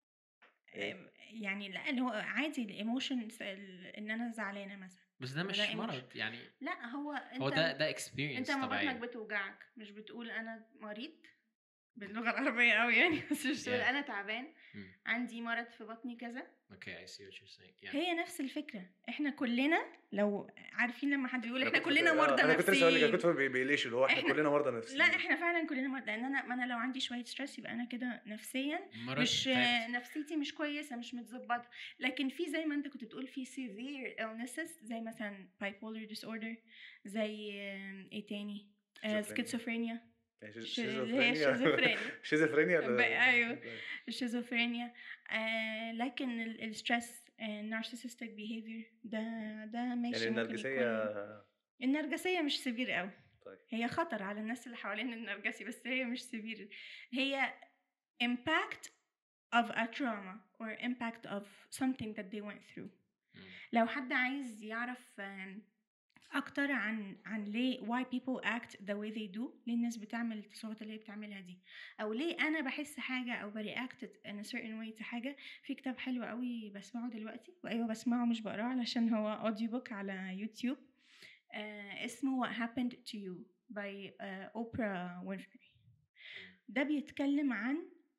إيه؟ أم، يعني لا اللي هو عادي الايموشنز ان انا زعلانه مثلا بس ده مش ده emotion. مرض يعني لا هو انت هو ده ده انت اكسبيرينس ما بطنك طبيعي بتوجعك مش بتقول انا مريض باللغه العربيه قوي يعني بس مش بتقول Yeah. انا تعبان مم. عندي مرض في بطني كذا اوكي اي سي وات يو سينج هي نفس الفكره احنا كلنا لو عارفين لما حد بيقول أنا احنا كنت- كلنا آه، مرضى انا كنت لسه هقول لك أنا نفسيين كنت فاهم بي- بيقليش اللي هو احنا إحنا- كلنا مرضى نفسيين لا احنا فعلا كلنا مرضى لان انا ما انا لو عندي شويه ستريس يبقى انا كده نفسيا مرض مش تعبت. نفسيتي مش كويسه مش متظبطه لكن في زي ما انت كنت بتقول في severe illnesses زي مثلا bipolar disorder زي آم، ايه تاني شيزوفرينيا. سكيزوفرينيا يعني شيز- ش- اللي هي شيزوفرينيا الشيزوفرينيا. شيزوفرينيا ب- ولا- أيوه. الشيزوفرينيا آه لكن الستريس narcissistic behavior ده ده ماشي يعني ممكن النرجسيه يكون النرجسية مش سيفير قوي طيب. هي خطر على الناس اللي حوالين النرجسي بس هي مش سيفير هي impact of a trauma or impact of something that they went through مم. لو حد عايز يعرف آم، اكتر عن عن ليه why people act the way they do ليه الناس بتعمل التصرفات اللي هي بتعملها دي او ليه انا بحس حاجه او برياكت in a certain way to حاجه في كتاب حلو قوي بسمعه دلوقتي وايوه بسمعه مش بقراه علشان هو اوديو بوك على يوتيوب آه اسمه What Happened to You by آه اوبرا وينفري ده بيتكلم عن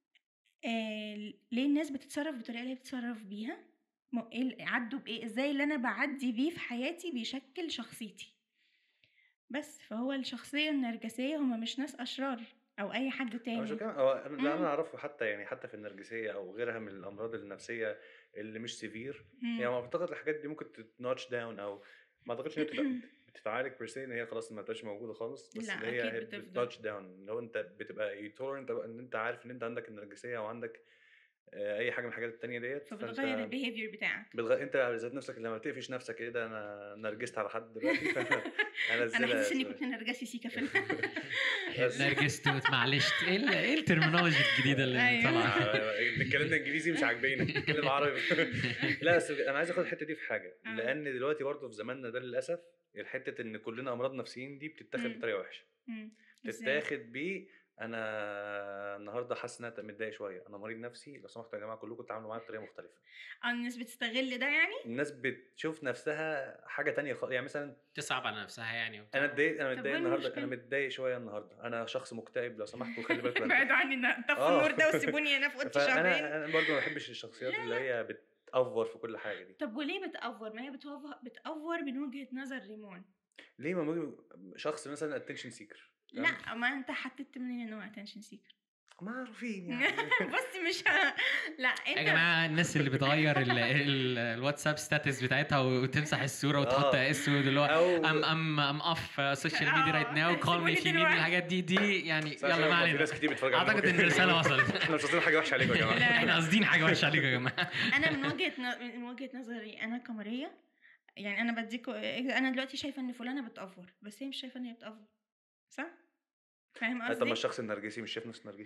آه ليه الناس بتتصرف بالطريقه اللي هي بتتصرف بيها م- ايه ال- عدوا بايه ازاي اللي انا بعدي بيه في حياتي بيشكل شخصيتي بس فهو الشخصيه النرجسيه هما مش ناس اشرار او اي حد أنا مش تاني بتكلم- هو اللي مم. انا اعرفه حتى يعني حتى في النرجسيه او غيرها من الامراض النفسيه اللي مش سيفير مم. يعني اعتقد الحاجات دي ممكن تنوتش داون او ما اعتقدش ان هي بتبقى بتتعالج بير ان هي خلاص ما بتبقاش موجوده خالص بس لا، اللي هي أكيد هي بتفضل. بتنوتش داون لو انت بتبقى تولرنت ان انت عارف ان انت عندك النرجسيه او عندك آه، اي حاجه من الحاجات التانية ديت فبتغير البيهيفير بتاعك بتغ... انت ذات نفسك لما بتقفش نفسك ايه ده انا نرجست على حد دلوقتي فانا انا انزلها حاسس اني شوية. كنت نرجسي سيكا في بس- نرجس توت معلش ايه ال- ايه الترمينولوجي الجديده اللي أيوة. طالعه آه، اتكلمنا انجليزي مش عاجبيني نتكلم عربي لا بس انا عايز اخد الحته دي في حاجه آه. لان دلوقتي برضه في زماننا ده للاسف الحته ان كلنا امراض نفسيين دي بتتاخد مم. بطريقه وحشه مم. إزاي؟ تتاخد ب انا النهارده حاسس ان انا متضايق شويه انا مريض نفسي لو سمحتوا يا جماعه كلكم تعاملوا معايا بطريقه مختلفه اه الناس بتستغل ده يعني الناس بتشوف نفسها حاجه تانية خالص يعني مثلا تصعب على نفسها يعني وبتاع. انا اتضايق انا طب متضايق وين النهارده المشكلة؟ انا متضايق شويه النهارده انا شخص مكتئب لو سمحتوا خلي بالكم بعدوا عني نا- طفوا آه. النور ده وسيبوني انا في اوضتي شهرين فانا انا برضه ما بحبش الشخصيات اللي هي بتأفور في كل حاجه دي طب وليه بتأفور؟ ما هي بتأفور بتأفور من وجهة نظر ريمون ليه ما ممكن شخص مثلا اتنشن سيكر لا ما انت حطيت منين ان هو اتنشن سيكر معروفين يعني بص مش ه... لا انت يا جماعه الناس اللي بتغير ال- ال- الواتساب ستاتس بتاعتها وتمسح الصوره وتحط آه. اسود اللي هو او ام ام ام اوف سوشيال ميديا رايت ناو كول مي سيبوني في نيد دلوقتي. الحاجات دي دي يعني بس عشان يلا ما في علينا ناس كتير بتتفرج علينا اعتقد ان ممكن- الرساله وصلت احنا مش قاصدين حاجه وحشه عليكم يا جماعه لا. احنا قاصدين حاجه وحشه عليكم يا جماعه انا من وجهة ن... من وجهة نظري انا كماريا يعني انا بديكوا انا دلوقتي شايفه ان فلانه بتأفور بس هي مش شايفه ان هي بتأفور صح؟ فاهم طب ما قصدي؟ الشخص النرجسي مش شايف نفسه نرجسي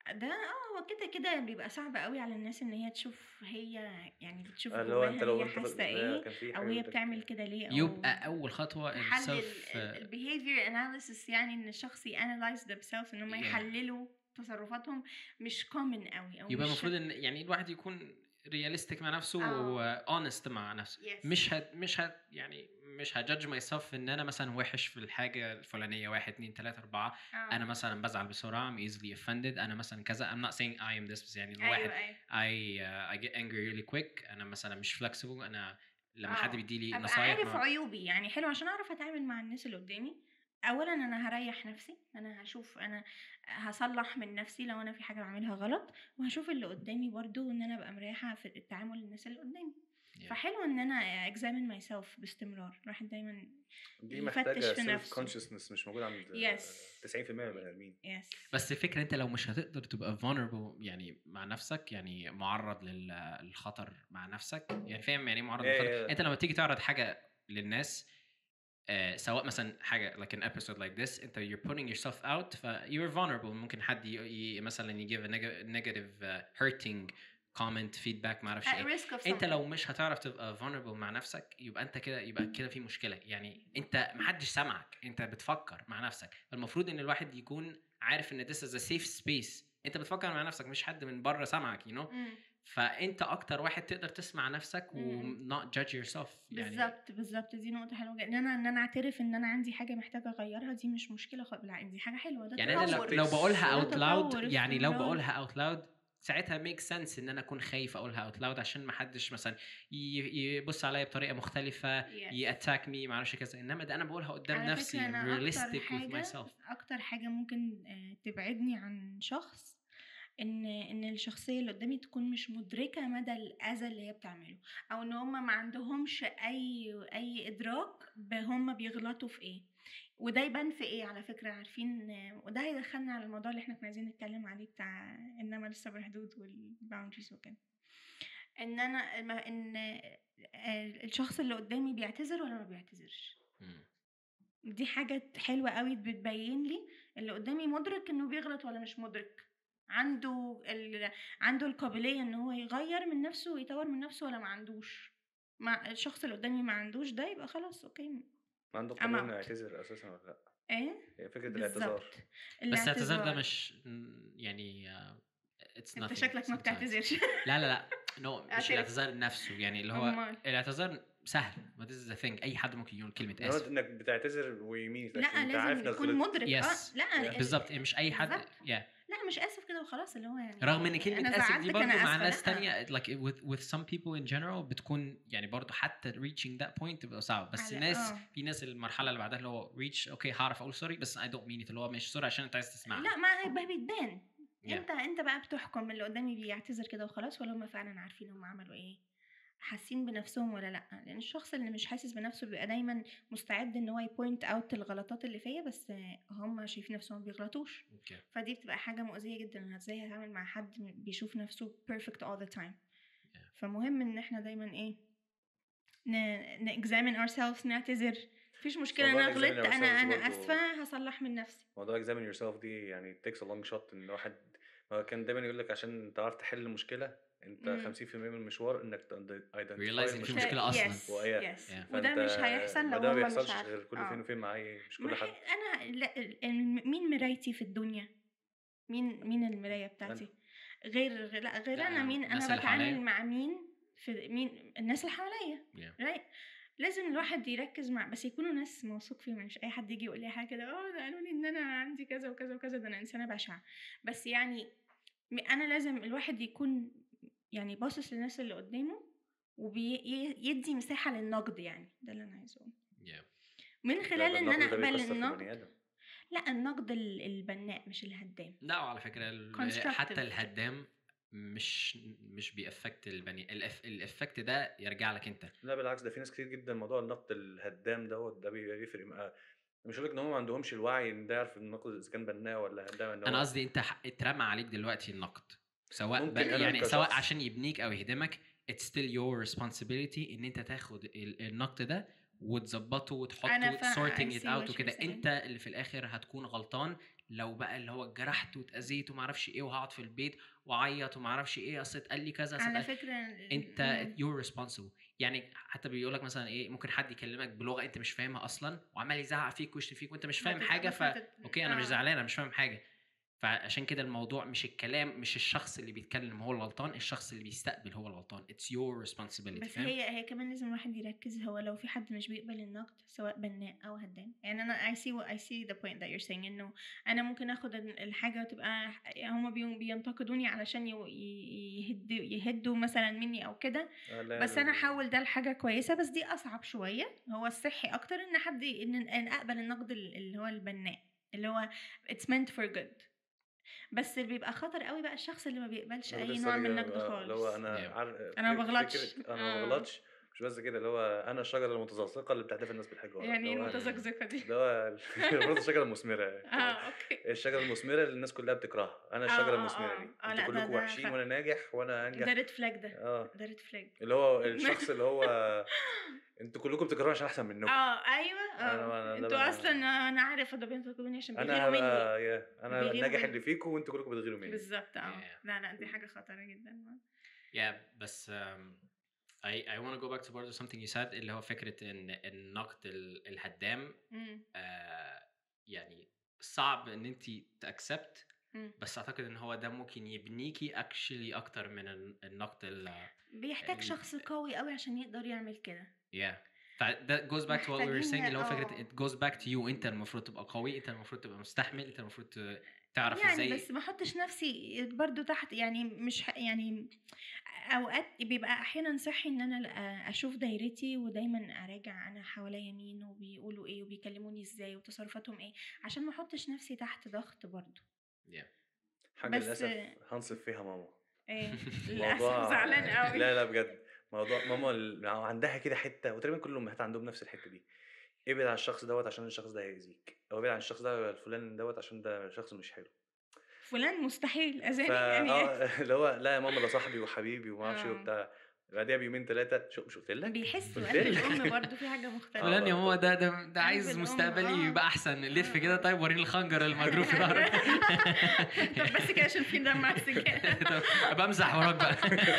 ده اه هو كده كده بيبقى صعب قوي على الناس ان هي تشوف هي يعني بتشوف اللي هو انت جواها لو هي انت حاسه ايه كان في او حاجة هي بدك- بتعمل كده ليه او يبقى اول خطوه حل السيلف البيهيفير اناليسيس يعني ان الشخص يانلايز ذيم سيلف ان هم Yeah. يحللوا تصرفاتهم مش كومن قوي او يبقى مش المفروض ان يعني الواحد يكون رياليستيك مع نفسه آه. واونست مع نفسه Yes. مش هت مش هت يعني مش هجادج ماي سيلف ان انا مثلا وحش في الحاجه الفلانيه واحد اتنين تلاته اربعه آه. انا مثلا بزعل بسرعه I'm easily offended انا مثلا كذا I'm not saying I am this بس يعني ايوه الواحد ايوه I uh, I get angry really quick انا مثلا مش flexible انا لما حد آه. بيدي لي ابقى نصايح عارف ما- عيوبي يعني حلو عشان اعرف اتعامل مع الناس اللي قدامي اولا انا هريح نفسي انا هشوف انا هصلح من نفسي لو انا في حاجه بعملها غلط وهشوف اللي قدامي برضو ان انا ابقى مريحه في التعامل الناس اللي قدامي Yeah. فحلو ان انا examine myself باستمرار الواحد دايما دي يفتش محتاجه في سيلف نفسه. كونشسنس مش موجود عند Yes. 90% من البني ادمين يس بس الفكره انت لو مش هتقدر تبقى vulnerable يعني مع نفسك يعني معرض لل- للخطر مع نفسك يعني فاهم يعني ايه معرض إيه للخطر إيه. انت لما تيجي تعرض حاجه للناس آه سواء مثلا حاجه like an episode like this انت you're putting yourself out ف you're vulnerable ممكن حد ي- ي- مثلا يجيب a neg- negative uh, hurting comment feedback ما اعرفش at ايه risk of انت something. لو مش هتعرف تبقى vulnerable مع نفسك يبقى انت كده يبقى كده في مشكله يعني انت محدش سامعك انت بتفكر مع نفسك فالمفروض ان الواحد يكون عارف ان this is a safe space انت بتفكر مع نفسك مش حد من بره سامعك you know مم. فانت اكتر واحد تقدر تسمع نفسك و مم. not judge yourself يعني بالظبط بالظبط دي نقطة حلوة جدا ان انا ان انا اعترف ان انا عندي حاجة محتاجة اغيرها دي مش مشكلة خالص لا دي حاجة حلوة ده يعني انا لو, تطور. لو بقولها ده اوت لاود تطور يعني لو استمرار. بقولها اوت لاود ساعتها ميك سنس ان انا اكون خايف اقولها اوت لاود عشان ما حدش مثلا ي- يبص عليا بطريقه مختلفه Yes. ياتاك مي ما اعرفش كذا انما ده انا بقولها قدام على نفسي فكرة أنا أكتر realistic with حاجة myself أكتر حاجة ممكن آه، تبعدني عن شخص إن إن الشخصية اللي قدامي تكون مش مدركة مدى الأذى اللي هي بتعمله أو إن هما ما عندهمش أي أي إدراك بهم بيغلطوا في إيه وده يبان في ايه على فكره عارفين آه، وده هيدخلنا على الموضوع اللي احنا كنا عايزين نتكلم عليه بتاع انما لسه بحدود والباوندريز وكده ان انا ما- ان آه، الشخص اللي قدامي بيعتذر ولا ما بيعتذرش مم. دي حاجة حلوة قوي بتبين لي اللي قدامي مدرك انه بيغلط ولا مش مدرك عنده ال... عنده القابلية ان هو يغير من نفسه ويطور من نفسه ولا ما عندوش مع الشخص اللي قدامي ما عندوش ده يبقى خلاص اوكي ما عنده I'm قابليه انه out. يعتذر اساسا ولا لا ايه هي فكره الاعتذار بالظبط بس الاعتذار ده الاعتذار. مش م، يعني uh, it's انت nothing شكلك ما sometimes. بتعتذرش لا لا لا نو no, مش اعترف. الاعتذار نفسه يعني اللي هو أمال. الاعتذار سهل ما this is the thing اي حد ممكن يقول كلمه إنما اسف انك بتعتذر ويمين لا انت عارف لازم انك يكون غلطت مدرك Yes. اه لا بالظبط مش اي حد بالظبط. yeah. لا مش اسف كده وخلاص اللي هو يعني رغم ان كلمه أنا اسف زعلتك، دي برضه أنا مع آسفة. ناس لأ. تانية like with with some people in general بتكون يعني برضه حتى reaching that point تبقى صعب بس على- الناس آه. في ناس المرحله اللي بعدها اللي هو reach اوكي هعرف اقول سوري بس I don't mean it اللي هو مش سوري عشان انت عايز تسمعني لا ما هيبقى بيتبان Yeah. انت انت بقى بتحكم اللي قدامي بيعتذر كده وخلاص ولا هم فعلا عارفين هم عملوا ايه حاسين بنفسهم ولا لا لان الشخص اللي مش حاسس بنفسه بيبقى دايما مستعد ان هو يبوينت اوت الغلطات اللي فيا بس هم شايفين نفسهم ما بيغلطوش اوكي فدي بتبقى حاجه مؤذيه جدا انا ازاي هتعامل مع حد بيشوف نفسه perfect all the time Yeah. فمهم ان احنا دايما ايه ن examine ourselves نعتذر مفيش مشكله موضوع انا examine غلطت انا ourselves انا برضو- اسفه هصلح من نفسي موضوع examine yourself دي يعني takes a long shot ان واحد ما هو كان دايما يقول لك عشان تعرف تحل المشكله انت مم. 50% من المشوار انك identify Realize إن في المشكلة. مشكلة أصلاً. Yes, وهي- yes. Yeah. وده فأنت- مش هيحصل ما لو ده هم ما مش بيحصلش عارف غير كل آه. فين وفين معايا مش ما كل هي- حد انا لا ال- مين مرايتي في الدنيا مين مين المرايه بتاعتي غير غير- لا غير لا، انا مين الناس انا اللي حواليا. بتعامل مع مين في مين الناس اللي حواليا Yeah. right لازم الواحد يركز مع بس يكونوا ناس موثوق فيهم مش اي حد يجي يقول لي حاجه كده اه ده قالوا لي ان انا عندي كذا وكذا وكذا ده انا انسانه بشعه بس يعني م- انا لازم الواحد يكون يعني باصص للناس اللي قدامه وبيدي مساحه للنقد يعني ده اللي انا عايزه أقوله. yeah. من ده- خلال ده ان النقد انا ده اقبل بيكسر في النقد البني ادم لا النقد ال- البناء مش الهدام لا وعلى فكره ال- Constructive. حتى الهدام مش مش بيأفكت البني الأف- الافكت ده يرجع لك انت لا بالعكس ده في ناس كتير جدا موضوع النقد الهدام دوت ده بي- بيفرق معاه مش هقول لك ان هم ما عندهمش الوعي ان ده يعرف النقد اذا كان بناء ولا هدام إن انا هو- قصدي انت ح- اترمى عليك دلوقتي النقد سواء ممكن بقى أنا يعني كشخص- سواء عشان يبنيك او يهدمك it's still your responsibility ان انت تاخد ال- النقد ده وتظبطه أنا وتحطه فا- sorting I it see out what وكده you're saying. انت اللي في الاخر هتكون غلطان لو بقى اللي هو اتجرحت واتاذيت وما اعرفش ايه وهقعد في البيت واعيط وما اعرفش ايه اصل اتقال لي كذا أصل على اتقال- فكره انت مم. you're responsible يعني حتى بيقول لك مثلا ايه ممكن حد يكلمك بلغه انت مش فاهمها اصلا وعمال يزعق فيك ويشتم فيك وانت مش ما فاهم تت- حاجه ما ف تت- اوكي انا مش آه. زعلان انا مش فاهم حاجه فعشان كده الموضوع مش الكلام مش الشخص اللي بيتكلم هو الغلطان الشخص اللي بيستقبل هو الغلطان it's your responsibility بس فاهم هي هي كمان لازم الواحد يركز هو لو في حد مش بيقبل النقد سواء بناء او هدام يعني انا I see what I see the point that you're saying انه انا ممكن اخد ال- الحاجه وتبقى هما بي- بينتقدوني علشان يو- ي- يهدوا يهدوا مثلا مني او كده آه، لا، بس لا، انا لا. احول ده لحاجه كويسه بس دي اصعب شويه هو الصحي اكتر ان حد ان ان اقبل النقد ال- اللي هو البناء اللي هو it's meant for good بس اللي بيبقى خطر قوي بقى الشخص اللي ما بيقبلش أنا اي لسه نوع من راجع- النقد آه، خالص اللي هو انا Yeah. عارف أنا ما فك- بغلطش. فكرة انا ما آه. بغلطش مش بس كده اللي هو انا الشجره المتزلزقه اللي بتحتفل الناس بالحجاره يعني ايه اللي هو- المتزقزقه دي اللي هو المفروض الشجره المثمره اه اوكي الشجره المثمره اللي الناس كلها بتكرهها انا آه، الشجره آه، المثمره آه. دي آه، لا، انتوا ده- كلكم ده وحشين ف- وانا ناجح وانا انجح ده ريد فلاج ده اه ده ريد فلاج اللي هو الشخص اللي هو انتوا كلكم بتكرهوا عشان احسن منكم اه ايوه أنا- أنا- اه ده انتوا بقى- اصلا انا عارفه ده بينتقدوني عشان انا بيغيروا مني هبقى يا انا بيغيروا الناجح مني. اللي فيكم وانتوا كلكم بتغيروا مني بالظبط اه Yeah. لا لا دي حاجه خطره جدا Yeah, بس um, I I want to go back to برضه something you said اللي هو فكرة إن النقد ال- الهدام مم. آه يعني صعب إن أنت تأكسبت مم. بس أعتقد إن هو ده ممكن يبنيكي actually أكتر من ال- النقد ال بيحتاج ال- شخص قوي قوي عشان يقدر يعمل كده yeah فده goes back to what we were saying محتاجين- اللي هو آه. فكرة it goes back to you أنت المفروض تبقى قوي أنت المفروض تبقى مستحمل أنت المفروض ت- تعرف يعني إزاي بس ما احطش نفسي برضو تحت يعني مش ح- يعني اوقات بيبقى احيانا صحي ان انا لا- اشوف دايرتي ودايما اراجع انا حواليا مين وبيقولوا ايه وبيكلموني ازاي وتصرفاتهم ايه عشان ما احطش نفسي تحت ضغط برضو حاجه بس- للاسف هنصف فيها ماما ايه للاسف موضوع زعلان قوي لا لا بجد موضوع ماما ال- عندها كده حته وتقريبا كل الامهات عندهم نفس الحته دي ابعد عن الشخص دوت عشان الشخص ده هيأذيك او ابعد عن الشخص ده الفلان دوت عشان ده شخص مش حلو فلان مستحيل اذاني فا يعني اه اللي هو لا يا ماما ده صاحبي وحبيبي وما اعرفش ايه آه. وبتاع بعدها بيومين ثلاثه شو مش قلت لك بيحسوا قلت قلب لك. الام برضو في حاجه مختلفه فلان يا ماما ده ده ده عايز الأم، مستقبلي آه. يبقى احسن لف كده طيب وريني الخنجر المضروب في ظهرك طب بس كده عشان في دم على السجاده طب ابقى امزح وراك بقى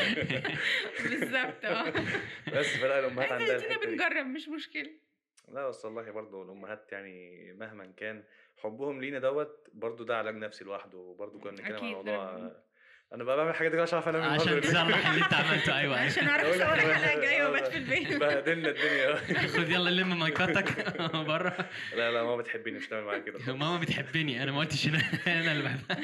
بالظبط اه بس فلا الامهات احنا عندها ادينا الحته دي بنجرب مش مشكله لا بس والله برضه الامهات يعني مهما كان حبهم لينا دوت برضه ده علاج نفسي لوحده وبرضه كنا بنتكلم عن أكيد، موضوع ربنا. انا بقى بعمل الحاجات دي عشان اعرف انام عشان المغرب. تصلح اللي انت عملته ايوه أيوة. عشان اعرف أقول اصور لك الحلقه بقى- الجايه آه وبات بقى- في البيت بهدلنا الدنيا خد يلا لم مايكاتك بره لا لا ماما بتحبني مش تعمل معايا كده خالص. ماما بتحبني انا ما قلتش ان انا اللي بحبها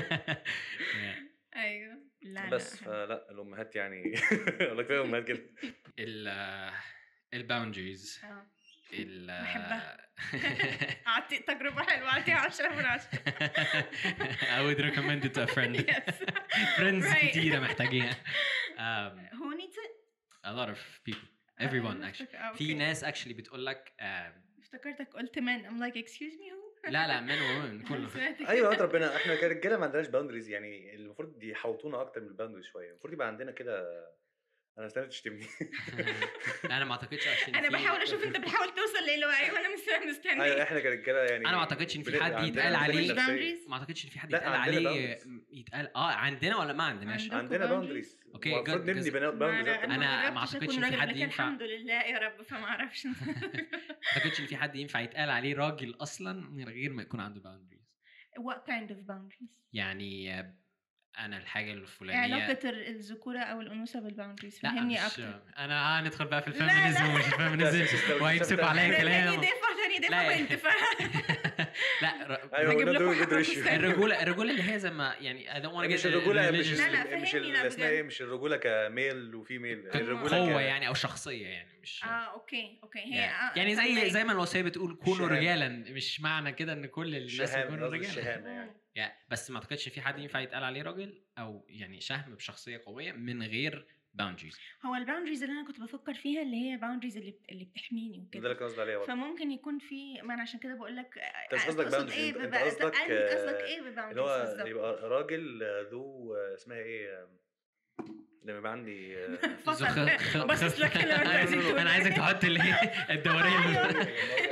ايوه لا بس لا فلا الامهات يعني والله كفايه امهات كده ال الباوندريز آه. ال بحبها. اعطي تجربه حلوه اعطيها 10 من 10 I would recommend it to a friend Yes. friends Right. كتيرة محتاجيها um, Who needs it? a lot of people everyone آه، actually آه، في أوكي. ناس actually بتقول لك um, افتكرتك قلت من I'm like excuse me who لا لا men وwomen كله سمعت كده. ايوه يا ربنا احنا كرجاله ما عندناش باوندريز يعني المفروض يحوطونا اكتر من الباوندريز شويه المفروض يبقى عندنا كده انا استنى تشتمني لا انا ما اعتقدش عشان انا في- بحاول اشوف انت بتحاول توصل لايه لو ايوه انا مستني ايوه مستني احنا كرجاله يعني انا ما اعتقدش ان في بن- حد عندنا يتقال مشاكل عليه نفسية. boundaries؟ ما اعتقدش ان في حد لا، يتقال عندنا عليه boundaries. يتقال اه عندنا ولا ما عندناش عندكم عندنا boundaries؟ باوندريز أوكي، المفروض good، نبني because- ما باوندريز انا أنا انا ما جربتش أعتقدش اكون إن في راجل حد لكن ينفع- الحمد لله يا رب فما اعرفش ما اعتقدش ان في حد ينفع يتقال عليه راجل اصلا من غير ما يكون عنده باوندريز what kind of boundaries يعني آه، انا الحاجه ايه الفلانيه علاقة ال- الذكورة أو الأنوثة بالباوندريز لا فهمني مش أكتر انا هندخل بقى في لا، لا. الفيمينيزم ومش الفيمينيزم وهيمسكوا عليا أنا تاني كلام دفع تاني لا. دفع وأنت فاهم لا ر- ايوه هجيب ده لكم دول حبة جدر فستان. الرجوله الرجوله اللي هي زي ما يعني I don't want to مش get الرجوله مش religious. لا، لا، مش فهمني، لا، ال- اسمها بجد. ايه مش الرجوله كميل وفيميل الرجوله قوه ك- يعني او شخصيه يعني مش اه اوكي اوكي هي يعني, آه، يعني زي فهماك. زي ما الوصيه بتقول كونوا شهامة. رجالا مش معنى كده ان كل الناس شهامه يكونوا قصدي رجالا الشهامه يعني يعني بس ما اعتقدش في حد ينفع يتقال عليه راجل او يعني شهم بشخصيه قويه من غير باوندريز هو الباوندريز اللي انا كنت بفكر فيها اللي هي باوندريز اللي بت- اللي بتحميني ده وكده اللي كان قصدي عليه برضه. فممكن يكون في ما انا عشان كده بقول لك أنت مش قصدك boundaries، ايه أنت- أنت ببقى- قصدك، أنت آه، قصدك ايه اللي بباوندريز هو بالظبط يبقى راجل ذو اسمها ايه لما يبقى عندي آه، فصل خ- خ- باصص لك كده وانت عايز تقول انا عايزك إيه. تحط اللي هي الدوريه أيوة.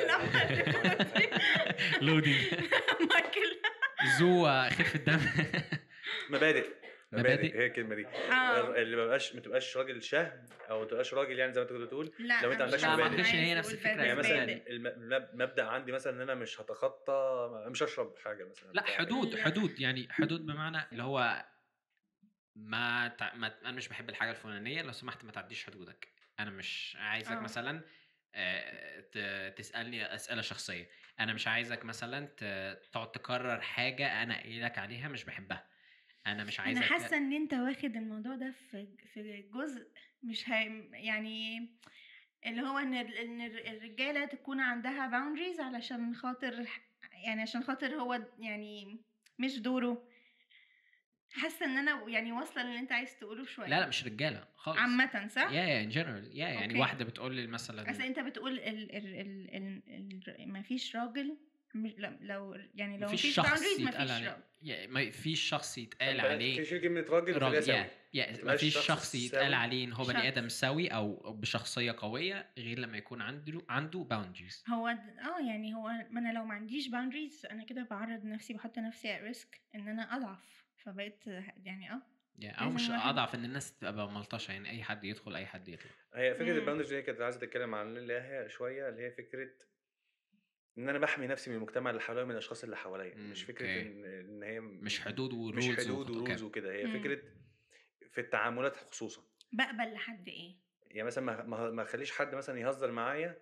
لودنج مايكل ذو خفه دم مبادئ مبادئ. هي الكلمه دي اه اللي ما بقاش ما تبقاش راجل شهم او ما تبقاش راجل يعني زي ما انت كنت بتقول لا لو أنت أنا عندكش مش لا، ما مبادئ. اعتقدش هي عايز نفس أقول الفكره يعني مثلا مبادئ. الم- الم- مبدا عندي مثلا ان انا مش هتخطى مش هشرب حاجه مثلا لا بتاع. حدود لا. حدود يعني حدود بمعنى اللي هو ما, تع... ما انا مش بحب الحاجه الفلانيه لو سمحت ما تعديش حدودك انا مش عايزك آه. مثلا آه، ت- تسالني اسئله شخصيه انا مش عايزك مثلا ت- تقعد تكرر حاجه انا قايل لك عليها مش بحبها انا مش انا عايزك حاسه ان انت واخد الموضوع ده في في جزء مش هي يعني اللي هو ان ال- ان الر- الرجاله تكون عندها باوندريز علشان خاطر يعني عشان خاطر هو يعني مش دوره حاسه ان انا يعني واصله اللي انت عايز تقوله شويه لا لا مش رجاله خالص عامه صح يا يا ان جنرال يا يعني أوكي. واحده بتقول لي مثلا اصل انت بتقول ال ال ال ال ال ما فيش راجل مش- لا- لو يعني لو مفيش مفيش شخص باوندريز ما يتقال فيش عليه راجل يا ما فيش شخص يتقال بلاش عليه تشيل كلمه راجل وخليها راجل سوي يا يا ما ما تبقاش فيش شخص شخص يتقال سوي. عليه ان هو بني شخص. ادم سوي او بشخصيه قويه غير لما يكون عنده عنده باوندريز هو د- اه يعني هو ما انا لو ما عنديش باوندريز انا كده بعرض نفسي بحط نفسي at ريسك ان انا اضعف فبقيت يعني اه او لازم مش الواحد- اضعف ان الناس تبقى ملطشه يعني اي حد يدخل اي حد يطلع هي فكره مم. الباوندرز دي كانت عايزه تتكلم عن اللي هي شويه اللي هي فكره ان انا بحمي نفسي من المجتمع اللي حواليا من الاشخاص اللي حواليا مم، مش فكره أوكي. ان ان هي مش حدود مش ورولز حدود ورولز وكده هي مم. فكره في التعاملات خصوصا بقبل لحد ايه يعني مثلا ما ما ما اخليش حد مثلا يهزر معايا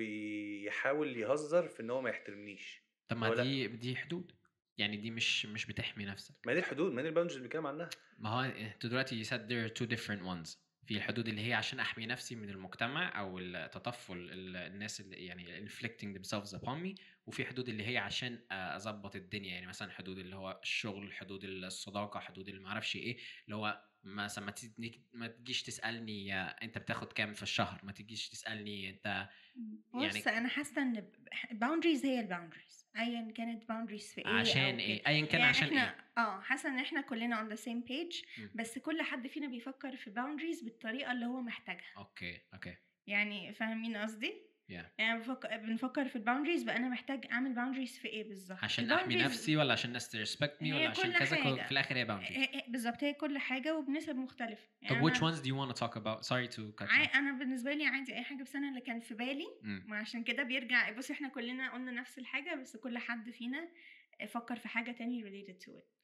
ويحاول يهزر في ان هو ما يحترمنيش طب ما هو لا. دي دي حدود يعني دي مش مش بتحمي نفسك ما دي الحدود ما دي الباوندرز اللي بنتكلم عنها ما هو انت دلوقتي you said there are two different ones في الحدود اللي هي عشان احمي نفسي من المجتمع او التطفل ال- الناس اللي يعني inflicting themselves upon me وفي حدود اللي هي عشان اظبط الدنيا يعني مثلا حدود اللي هو الشغل حدود الصداقه حدود اللي معرفش ايه اللي هو مثلا ما تيجي- ما تجيش تسالني يا انت بتاخد كام في الشهر ما تجيش تسالني انت يعني- بص انا حاسه ان باوندريز هي الباوندريز ايا كانت باوندريز في ايه عشان أو ايه كده. ايا كان يعني عشان احنا ايه اه حاسه ان احنا كلنا on the same page مم. بس كل حد فينا بيفكر في باوندريز بالطريقه اللي هو محتاجها اوكي اوكي يعني فاهمين قصدي Yeah. يعني بفكر بنفكر في الباوندريز بقى انا محتاج اعمل باوندريز في ايه بالظبط عشان احمي الboundaries نفسي ولا عشان الناس تريسبكت مي هي ولا عشان كل كذا كل- حاجة. في الاخر هي باوندري هي- هي- بالظبط هي كل حاجه وبنسب مختلفه طب يعني which أنا- ones do you want to talk about sorry to cut عا- you انا بالنسبه لي عادي اي حاجه بس انا اللي كان في بالي مم. ما عشان كده بيرجع بص احنا كلنا قلنا نفس الحاجه بس كل حد فينا فكر في حاجه تانية related to it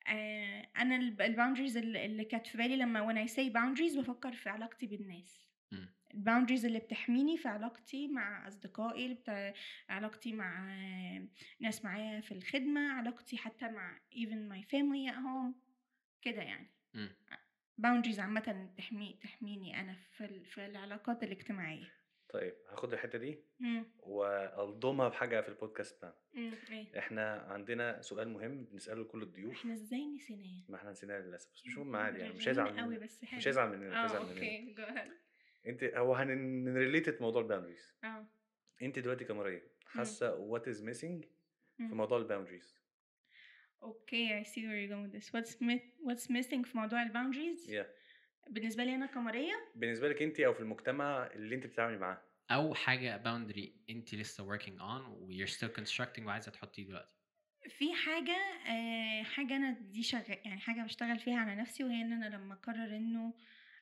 آه انا الباوندريز اللي كانت في بالي لما when I say boundaries بفكر في علاقتي بالناس مم. الباوندريز اللي بتحميني في علاقتي مع اصدقائي اللي بتا... علاقتي مع آه، ناس معايا في الخدمه علاقتي حتى مع even my family at home كده يعني مم. باوندريز عامه تحمي تحميني انا في ال... في العلاقات الاجتماعيه طيب هاخد الحته دي امم والضمها بحاجه في البودكاست بتاعنا امم ايه احنا عندنا سؤال مهم بنساله لكل الضيوف احنا ازاي نسيناه ما احنا نسيناه للاسف بس مش مهم عادي يعني مش هيزعل قوي مننا بس حلو مش هيزعل مننا مش اه هيزعل مننا اوكي جو ahead. انت هو هنريليتد موضوع الباوندريز اه انت دلوقتي كماريا حاسه وات از ميسنج في مم. موضوع الباوندريز اوكي I see where you're going with this what's mi- what's missing في موضوع الباوندريز yeah. بالنسبه لي انا كماريا بالنسبه لك انت او في المجتمع اللي انت بتتعاملي معاه او حاجه باوندري انت لسه working on و you're still constructing وعايزه تحطيه دلوقتي في حاجة آه حاجة أنا دي شغال يعني حاجة بشتغل فيها على نفسي وهي إن أنا لما أقرر إنه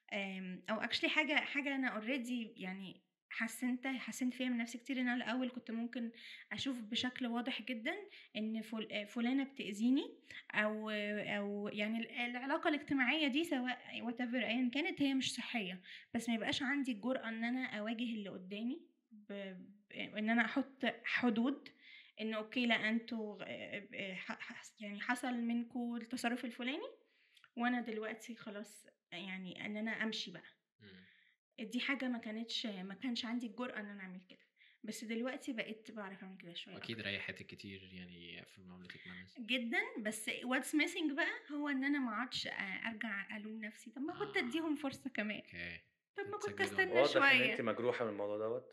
آم، أو اكشلي حاجة حاجة أنا أوريدي يعني حسنت حسنت فيها من نفسي كتير إن أنا الأول كنت ممكن أشوف بشكل واضح جدا إن فل- آه، فلانة بتأذيني أو أو يعني ال- العلاقة الاجتماعية دي سواء وات ايفر أيا كانت هي مش صحية بس ما يبقاش عندي الجرأة إن أنا أواجه اللي قدامي ب... ب- إن أنا أحط حدود ان اوكي لا انتوا آه، آه، ح- ح- يعني حصل منكم التصرف الفلاني وانا دلوقتي خلاص يعني ان انا امشي بقى دي حاجه ما كانتش ما كانش عندي الجرأه ان انا اعمل كده بس دلوقتي بقيت بعرف اعمل كده شويه واكيد أكتر. ريحتك كتير يعني في معاملتك مع الناس جدا بس واتس ميسنج بقى هو ان انا ما اقعدش آه، ارجع الوم نفسي طب ما كنت آه. اديهم فرصه كمان اوكي طب ما That's a كنت good one. استنى واضح ان شويه انت مجروحه من الموضوع دوت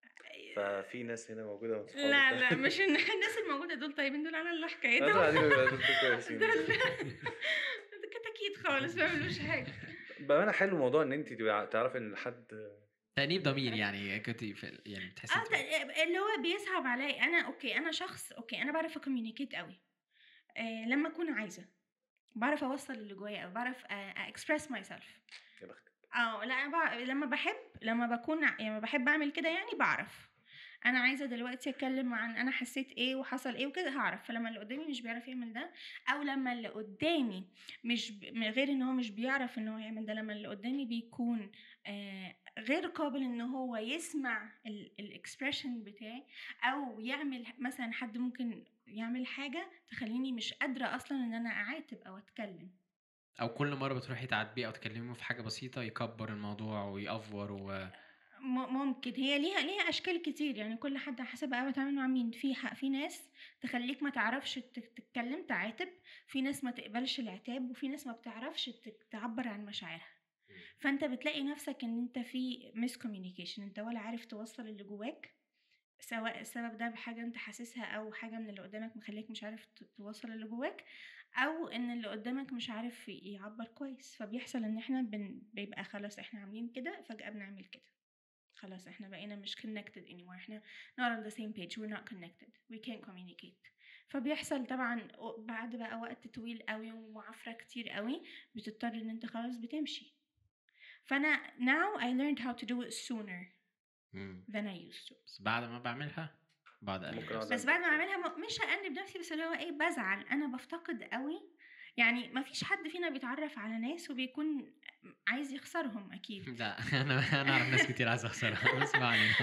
ففي ناس هنا موجوده من صحابك. لا لا مش إن الناس الموجوده دول طيبين دول على الله لا، دول حكايتهم قاعدين دول كويسين دول كتاكيت خالص ما بيعملوش حاجه بامانه حلو موضوع ان انت تبقى تعرفي ان حد تأنيب ضمير يعني كنت في يعني بتحسي اه إنت- ت- اللي هو بيصعب عليا انا اوكي انا شخص اوكي انا بعرف اكوميونيكيت قوي آه لما اكون عايزه بعرف اوصل اللي جوايا او بعرف اكسبرس ماي سيلف يا بختك اه لا أنا بع... لما بحب لما بكون ع- يعني بحب اعمل كده يعني بعرف انا عايزه دلوقتي اتكلم عن انا حسيت ايه وحصل ايه وكده هعرف فلما اللي قدامي مش بيعرف يعمل ده او لما اللي قدامي مش ب... من غير ان هو مش بيعرف ان هو يعمل ده لما اللي قدامي بيكون آه غير قابل ان هو يسمع الاكسبريشن بتاعي او يعمل مثلا حد ممكن يعمل حاجه تخليني مش قادره اصلا ان انا اعاتب او اتكلم او كل مره بتروحي تعاتبيه او تكلميه في حاجه بسيطه يكبر الموضوع ويأفور و م- ممكن هي ليها ليها اشكال كتير يعني كل حد على حسب بقى بتعامل مع مين في ح- في ناس تخليك ما تعرفش تك- تتكلم تعاتب في ناس ما تقبلش العتاب وفي ناس ما بتعرفش تك- تعبر عن مشاعرها فانت بتلاقي نفسك ان انت في ميس كوميونيكيشن انت ولا عارف توصل اللي جواك سواء السبب ده بحاجه انت حاسسها او حاجه من اللي قدامك مخليك مش عارف ت- توصل اللي جواك او ان اللي قدامك مش عارف ي- يعبر كويس فبيحصل ان احنا بن... بيبقى خلاص احنا عاملين كده فجاه بنعمل كده خلاص احنا بقينا مش connected anymore احنا not on the same page we're not connected we can't communicate فبيحصل طبعا بعد بقى وقت طويل قوي ومعافرة كتير قوي بتضطر ان انت خلاص بتمشي فانا now I learned how to do it sooner مم. than I used to بس بعد ما بعملها بعد أقل ممكن نفسي. أقعد بس بعد ما اعملها م- مش هأنب نفسي بس اللي هو ايه بزعل انا بفتقد قوي يعني ما فيش حد فينا بيتعرف على ناس وبيكون عايز يخسرهم اكيد لا انا انا اعرف ناس كتير عايزه اخسرها بس ما علينا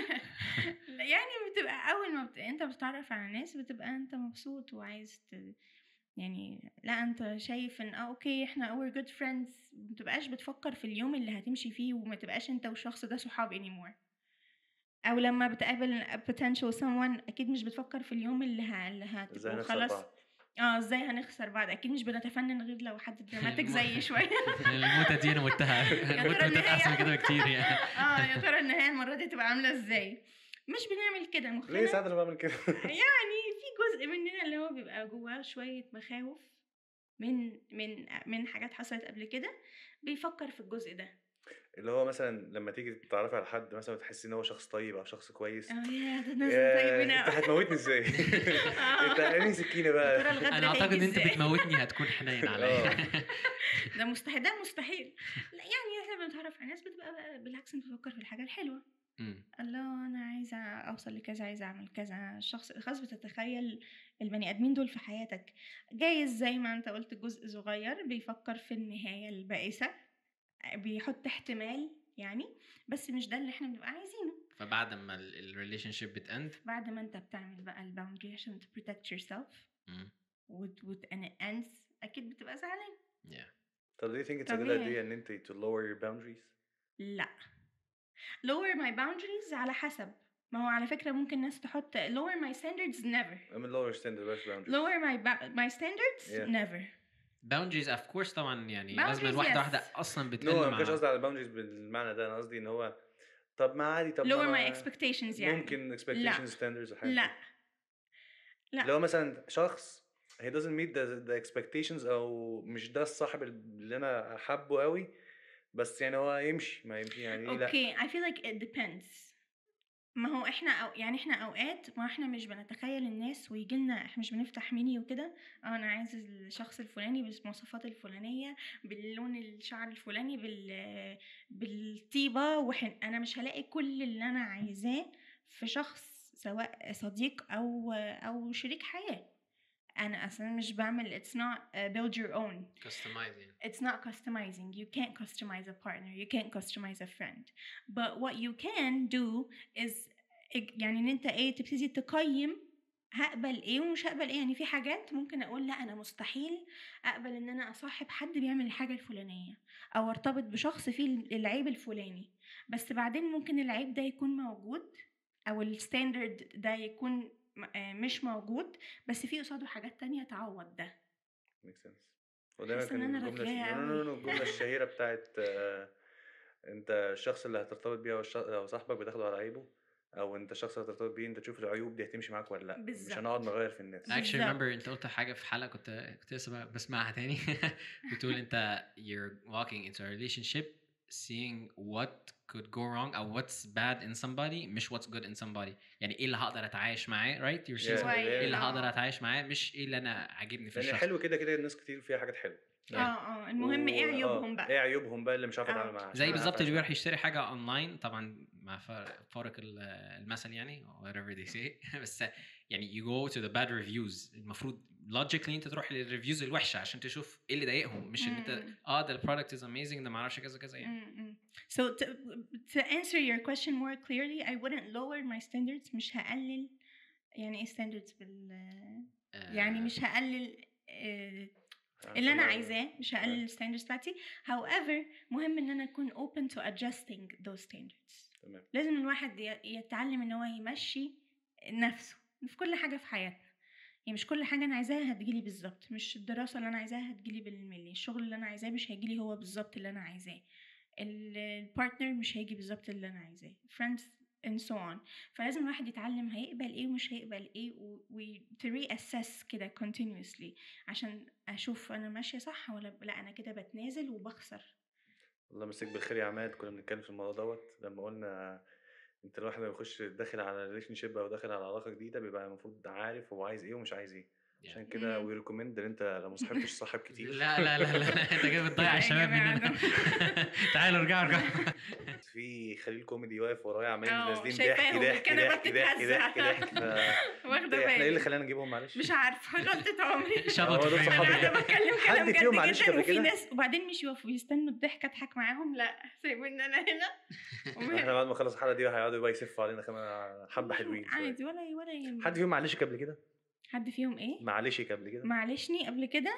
لا، يعني بتبقى اول ما بت... انت بتتعرف على ناس بتبقى انت مبسوط وعايز ت... يعني لا انت شايف ان اه اوكي احنا اور جود فريندز ما تبقاش بتفكر في اليوم اللي هتمشي فيه وما تبقاش انت والشخص ده صحاب anymore او لما بتقابل potential someone اكيد مش بتفكر في اليوم اللي ه... اللي ازاي هتبقوا نخسر خلاص بعض اه ازاي هنخسر بعض اكيد مش بنتفنن غير لو حد دراماتيك زي شويه الموتة دي انا متها الموتة ترى متت احسن من النهاية- كده بكتير يعني اه يا ترى النهايه المره دي تبقى عامله ازاي مش بنعمل كده مخنا ليه ساعات انا بعمل كده يعني في جزء مننا اللي هو بيبقى جواه شوية مخاوف من من من حاجات حصلت قبل كده بيفكر في الجزء ده اللي هو مثلا لما تيجي تتعرفي على حد مثلا وتحسي ان هو شخص طيب او شخص كويس اه يا ده الناس يا- طيبين انت أوي. هتموتني ازاي؟ آه. انت انهي سكينه يا ترى بقى؟ الغدر انا اعتقد هيجي انت إزاي؟ بتموتني هتكون حنين عليا ده مستحيل ده مستحيل لا يعني احنا بنتعرف على ناس بتبقى بقى بالعكس انت بتفكر في الحاجة الحلوة مم. الله انا عايزة اوصل لكذا عايزة اعمل كذا الشخص خلاص بتتخيل البني ادمين دول في حياتك جايز زي ما انت قلت جزء صغير بيفكر في النهاية البائسة بيحط احتمال يعني بس مش ده اللي احنا بنبقى عايزينه فبعد ما الريليشن شيب بتاند بعد ما انت بتعمل بقى الباوندري عشان to protect yourself وت وت and it ends اكيد بتبقى زعلان طب do you think it's a good طبيعي. idea ان انت to lower your boundaries؟ لا lower my boundaries على حسب ما هو على فكرة ممكن ناس تحط lower my standards never I mean lower standard بلاش boundaries lower my ba- my standards Yeah. never باوندريز اوف كورس طبعا يعني Boundaries, لازم واحده yes. واحده اصلا بتقل نو مع ما كانش قصدي على boundaries بالمعنى ده انا قصدي ان هو طب ما عادي طب lower ما my expectations يعني ممكن expectations standards وحاجات لا لا. لو مثلا شخص he doesn't meet the, the expectations او مش ده الصاحب اللي انا حابه قوي بس يعني هو يمشي ما يمشي يعني إيه لا اوكي I feel like it depends ما هو احنا أو يعني احنا اوقات ما احنا مش بنتخيل الناس ويجي لنا احنا مش بنفتح ميني وكده اه انا عايز الشخص الفلاني بالمواصفات الفلانيه باللون الشعر الفلاني بال بالطيبه وحن انا مش هلاقي كل اللي انا عايزاه في شخص سواء صديق او او شريك حياه انا اصلا مش بعمل it's not uh, build your own كاستمايزنج it's not customizing. You can't customize a partner. You can't customize a friend. But what you can do is إج- يعني ان انت ايه تبتدي تقيم هقبل ايه ومش هقبل ايه يعني في حاجات ممكن اقول لا انا مستحيل اقبل ان انا اصاحب حد بيعمل الحاجه الفلانيه او ارتبط بشخص فيه العيب الفلاني بس بعدين ممكن العيب ده يكون موجود او الستاندرد ده يكون م- آه مش موجود بس في قصاده حاجات تانية تعوض ده makes sense ودايما حاسة إن كان أنا الجملة رغاية نو نو أوي. نو الجملة الشهيرة بتاعت آه، انت الشخص اللي هترتبط بيه او الش- أو صاحبك بتاخده على عيبه او انت الشخص اللي هترتبط بيه انت تشوف العيوب دي هتمشي معاك ولا لا مش بالظبط. هنقعد نغير في الناس I actually بالظبط. remember انت قلت حاجه في حلقه كنت كنت لسه ب- بسمعها تاني بتقول انت you're walking into a relationship seeing what could go wrong او what's bad in somebody مش what's good in somebody يعني ايه اللي هقدر اتعايش معاه right you're Yeah, saying Right. ايه اللي آه. هقدر اتعايش معاه مش ايه اللي انا عاجبني في لان الشخص حلو كده كده الناس كتير فيها حاجات حلوه اه اه المهم ايه و- عيوبهم آه، بقى ايه عيوبهم بقى اللي مش عارف آه. اتعامل معاها زي عشان بالظبط أعرف اللي بيروح أعيش يشتري حاجه اونلاين طبعا مع فا- فارق ال- المثل يعني whatever they say بس يعني you go to the bad reviews المفروض logically انت تروح للريفيوز الوحشه عشان تشوف ايه اللي ضايقهم مش ان انت مم. اه ده البرودكت از اميزنج ده ما اعرفش كذا كذا يعني Mm, mm. So to, to answer your question more clearly, I wouldn't lower my standards. مش هقلل يعني ايه standards بال آه، يعني مش هقلل آه، عشان اللي انا ما- عايزاه مش هقلل الستاندردز بتاعتي however مهم ان انا اكون open to adjusting those standards تمام لازم الواحد ي- يتعلم ان هو يمشي نفسه في كل حاجه في حياتنا يعني مش كل حاجه انا عايزاها هتجيلي بالظبط مش الدراسه اللي انا عايزاها هتجيلي بالملي الشغل اللي انا عايزاه مش هيجيلي هو بالظبط اللي انا عايزاه ال- البارتنر مش هيجي بالظبط اللي انا عايزاه friends and so on فلازم الواحد يتعلم هيقبل ايه ومش هيقبل ايه و, و to reassess كده continuously عشان اشوف انا ماشيه صح ولا لا انا كده بتنازل وبخسر الله يمسك بالخير يا عماد كنا بنتكلم في الموضوع دوت لما قلنا انت الواحد لما يخش داخل على ريليشن شيب او داخل على علاقه جديده بيبقى المفروض عارف هو عايز ايه ومش عايز ايه عشان كده مم. وي ريكومند ان انت لو ما صاحبتش صاحب كتير لا لا لا لا انت كده بتضيع يا الشباب جماعة مننا ده- تعالوا ارجعوا ارجعوا في خليل كوميدي واقف ورايا عمال اه، نازلين ضحك شايفاهم، ضحك الكنبة ضحك ضحك بتتهز. ضحك ضحك ف- واخده احنا ايه اللي بالي خلانا نجيبهم معلش مش عارفه غلطة عمري شبط هو دول فين صحابي. انا قاعده بتكلم حد كلام فيهم جد معلش جدا قبل وفي كده؟ ناس وبعدين مش يقفوا يستنوا الضحك اضحك معاهم لا سايبين انا هنا احنا بعد ما نخلص الحلقه دي هيقعدوا بقى يسفوا علينا كمان حبه حلوين شوية. عادي ولا ولا يهمني. حد فيهم معلشك قبل كده؟ حد فيهم ايه معلشك قبل كده؟ معلشني قبل كده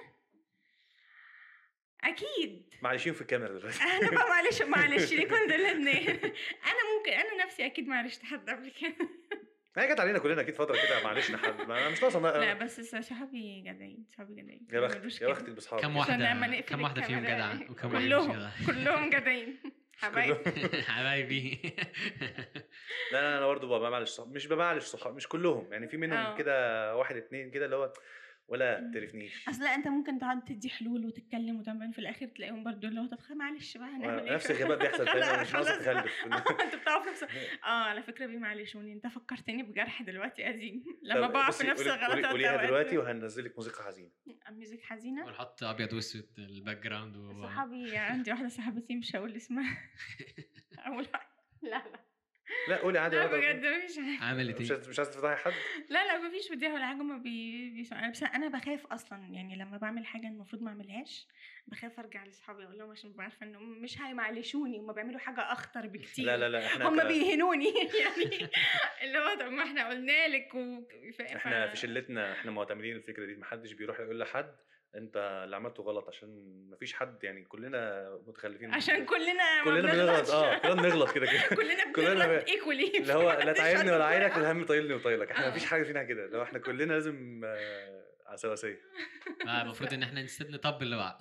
اكيد معلشين في الكاميرا دلوقتي انا بقى معلش معلش ليكم دول الاثنين انا ممكن انا نفسي اكيد معلشت حد قبل كده هي جت علينا كلنا اكيد فتره كده معلشنا حد ما أنا مش ناقصه لا لا بس صحابي جدعين صحابي جدعين يا ما بخت بيعملوش يا كده. بختك باصحابك كم عشان لما واحده نقفل كم واحده فيهم الكاميرا جدعه وكم واحده مش كلهم جدعه كلهم جدعين حبايبي حبايبي لا لا انا برضه بمعلش صحاب مش بمعلش صحاب مش كلهم يعني في اه. منهم كده واحد اتنين كده اللي هو ولا مم. تعرفنيش اصل لا انت ممكن تقعد تدي حلول وتتكلم وتعمل في الاخر تلاقيهم برضو اللي هو طب خ- معلش بقى هنعمل ايه نفس الغباء بيحصل تاني مش ناقصه خلاص. تخلف انت بتعرف نفسك اه على فكره بيمعلشوني انت فكرتني بجرح دلوقتي قديم لما طب بقع بصي، في نفس قولي- قولي- الغلطات قوليها أوقات. دلوقتي وهننزلك موسيقى حزينه ميوزك حزينه ونحط ابيض واسود الباك جراوند و... صحابي عندي واحده صاحبتي مش هقول اسمها اول واحده لا لا لا قولي عادي لا عادي. بجد مفيش حاجه عملت مش ايه؟ عايز- مش عايز تفضحي حد لا لا مفيش فضيحه ولا حاجه ما بي... بيسمع بس انا بخاف اصلا يعني لما بعمل حاجه المفروض ما اعملهاش بخاف ارجع لاصحابي اقول لهم عشان بعرفه انهم مش هيمعلشوني هم بيعملوا حاجه اخطر بكتير لا لا لا احنا هم ك- بيهنوني يعني اللي هو طب ما احنا قلنا لك و... ف... احنا ف- في شلتنا احنا معتمدين الفكره دي محدش بيروح يقول لحد انت اللي عملته غلط عشان مفيش حد يعني كلنا متخلفين عشان كلنا ما كلنا بنغلط بنغلطش. اه كلنا بنغلط كده كده كلنا كلنا بنغلط ب- ايكولي اللي هو لا تعايرني ولا عايرك الهم طايلني وطايلك احنا مفيش حاجه فينا كده لو احنا كلنا لازم آه، على سواسيه آه، المفروض ان احنا نستنى نطبل لبعض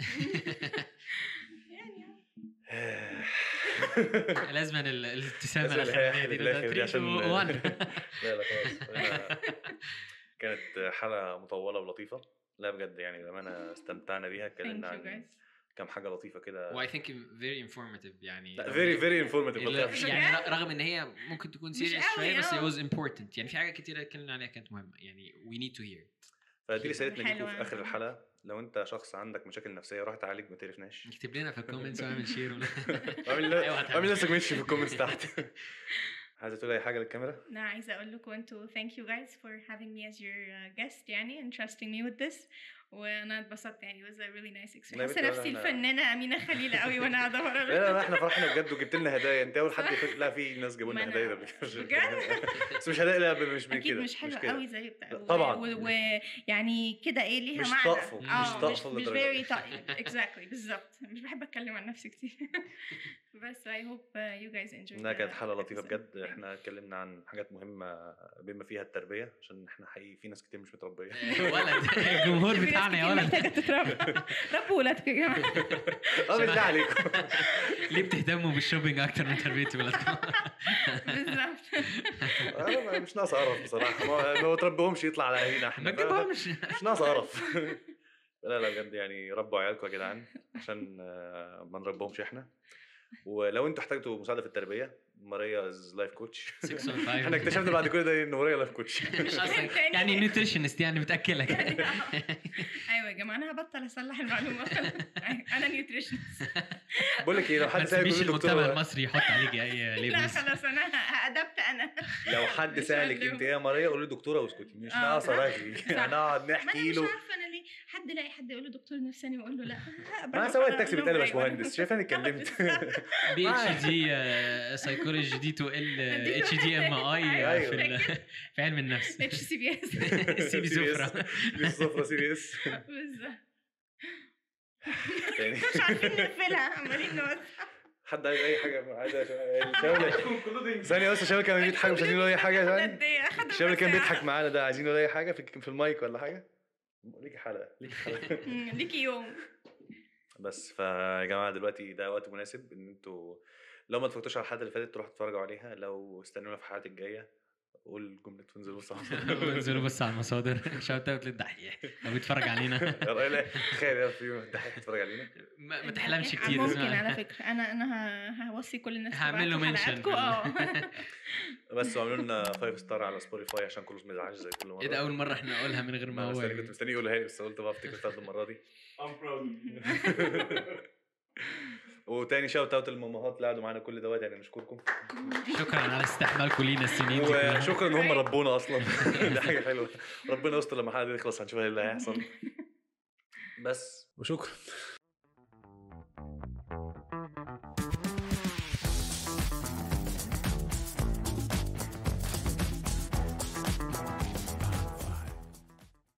يعني لازم ال- الابتسامه لازم الاخرانيه الهاح دي اللي في الآخر دي عشان- 1 لا لا خلاص أنا- كانت حلقه مطوله ولطيفه لا بجد يعني بامانه استمتعنا بيها thank اتكلمنا you عن guys كام حاجه لطيفه كده واي ثينك فيري انفورماتيف يعني لا فيري فيري انفورماتيف اللي- يعني ر- رغم ان هي ممكن تكون مش سيريس قوي، شويه بس it اه. was important يعني في حاجات كتيره اتكلمنا عليها كانت مهمه يعني we need to hear فدي رسالتنا ليكم حلوة. في اخر الحلقه لو انت شخص عندك مشاكل نفسيه روح تعالج ما تعرفناش اكتب لنا في الكومنتس واعمل شير اعمل أيوة هتعمل. اعمل نفسك ماشي في الكومنتس تحت عايزه تقول اي حاجه للكاميرا لا عايزة أقول لكم أنتوا thank you guys for having me as your uh, guest يعني and trusting me with this وأنا اتبسطت يعني it was a really nice experience لا حاسة بنتي، نفسي ولا إحنا- الفنانة أمينة خليل قوي وأنا قاعدة ورا لا لا لا احنا فرحنا بجد وجبت لنا هدايا انت اول حد يخش لا في ناس جابوا ما لنا أنا- هدايا قبل كده بجد؟ بس مش هدايا لا مش من أكيد كده مش حلوة كده. قوي زي بتاع طبعاً. ويعني كده إيه ليها مش معنى طقفه، مش آه، طقفه مش, مش للدرجة very طق- exactly بالظبط مش بحب أتكلم عن نفسي كتير بس I hope uh, you guys enjoyed انها the كانت حلقه لطيفه episode. بجد Thank احنا اتكلمنا عن حاجات مهمه بما فيها التربيه عشان احنا حقيقي في ناس كتير مش متربيه ولد الجمهور في ناس بتاعنا يا كتير ولد محتاجه تتربى ربوا ولادكم يا جماعه اه بالله عليكم ليه بتهتموا بالشوبينج اكتر من تربيه ولادكم بالظبط أنا مش ناقص قرف بصراحه ما ما تربيهمش يطلع على اهالينا احنا ما تجيبهمش مش ناقص قرف لا لا بجد يعني ربوا عيالكم يا جدعان عشان آه، ما نربهمش احنا ولو انتوا احتاجتوا مساعده في التربيه ماريا از لايف كوتش 615. احنا اكتشفنا بعد كل ده ان ماريا لايف كوتش مش اصلا تاني. يعني نيوتريشنست يعني بتاكلك ايوه يا جماعه انا هبطل اصلح المعلومه انا نيوتريشن بقول لك ايه لو ما حد سالك تسيبيش يقول له المجتمع دكتوره المصري يحط عليكي اي لا ليبلز خلاص انا ادبت انا لو حد مش سالك هقول انت له. ايه يا ماريا قول له دكتوره واسكتي مش آه، ناقصه صح. رغي صح. هنقعد ما انا نحكي مش له عارفه انا ليه حد يلاقي حد يقول له دكتور نفساني واقول له لا ما سواق التاكسي بيتقال يا باشمهندس شايف انا اتكلمت بي اتش دي سايكولوجي دي تو ال اتش دي ام اي أيوة. في ال- في علم النفس اتش سي بي اس سي بي سفرة. سي سفرة سي بي اس بالظبط يعني مش عارفين نقفلها عمالين نوسع حد عايز اي حاجه عايز الشباب ثانيه بس الشباب كان بيضحك مش عايزين يقولوا اي حاجه ثانيه ندية، أخدوا الشباب اللي كان بس بيضحك معانا ده عايزين يقولوا اي حاجه في في المايك ولا حاجه ليكي حلقه ليكي حلقه مم، ليكي يوم بس فيا جماعه دلوقتي ده وقت مناسب ان انتوا لو ما اتفرجتوش على الحلقه اللي فاتت تروحوا تتفرجوا عليها لو استنونا في الحلقات الجايه قول جمله وانزلوا بص انزلوا بس على المصادر شوت اوت للدحيح لو بيتفرج علينا تخيل في يوم الدحيح يتفرج علينا ما ما تحلمش كتير ممكن اسمع. على فكره انا انا ه- هوصي كل الناس هعمل له تبعتوا mention حلقاتكم. في ال- اه بس وعملوا لنا 5 ستار على سبوتيفاي عشان كله ما يزعلش زي كل مره ايه ده اول مره احنا نقولها من غير ما ما هو مستني كنت مستني يقولها لي بس قلت بقى افتكر بتاعت المره دي I'm proud of you. وتاني شوت اوت للمامهات اللي قعدوا معانا كل دوت يعني نشكركم شكرا على استحمالكم لينا السنين دي كلها. وشكرا ان هم ربونا اصلا دي حاجه حلوه ربنا يستر لما الحلقه دي تخلص هنشوف ايه اللي هيحصل بس وشكرا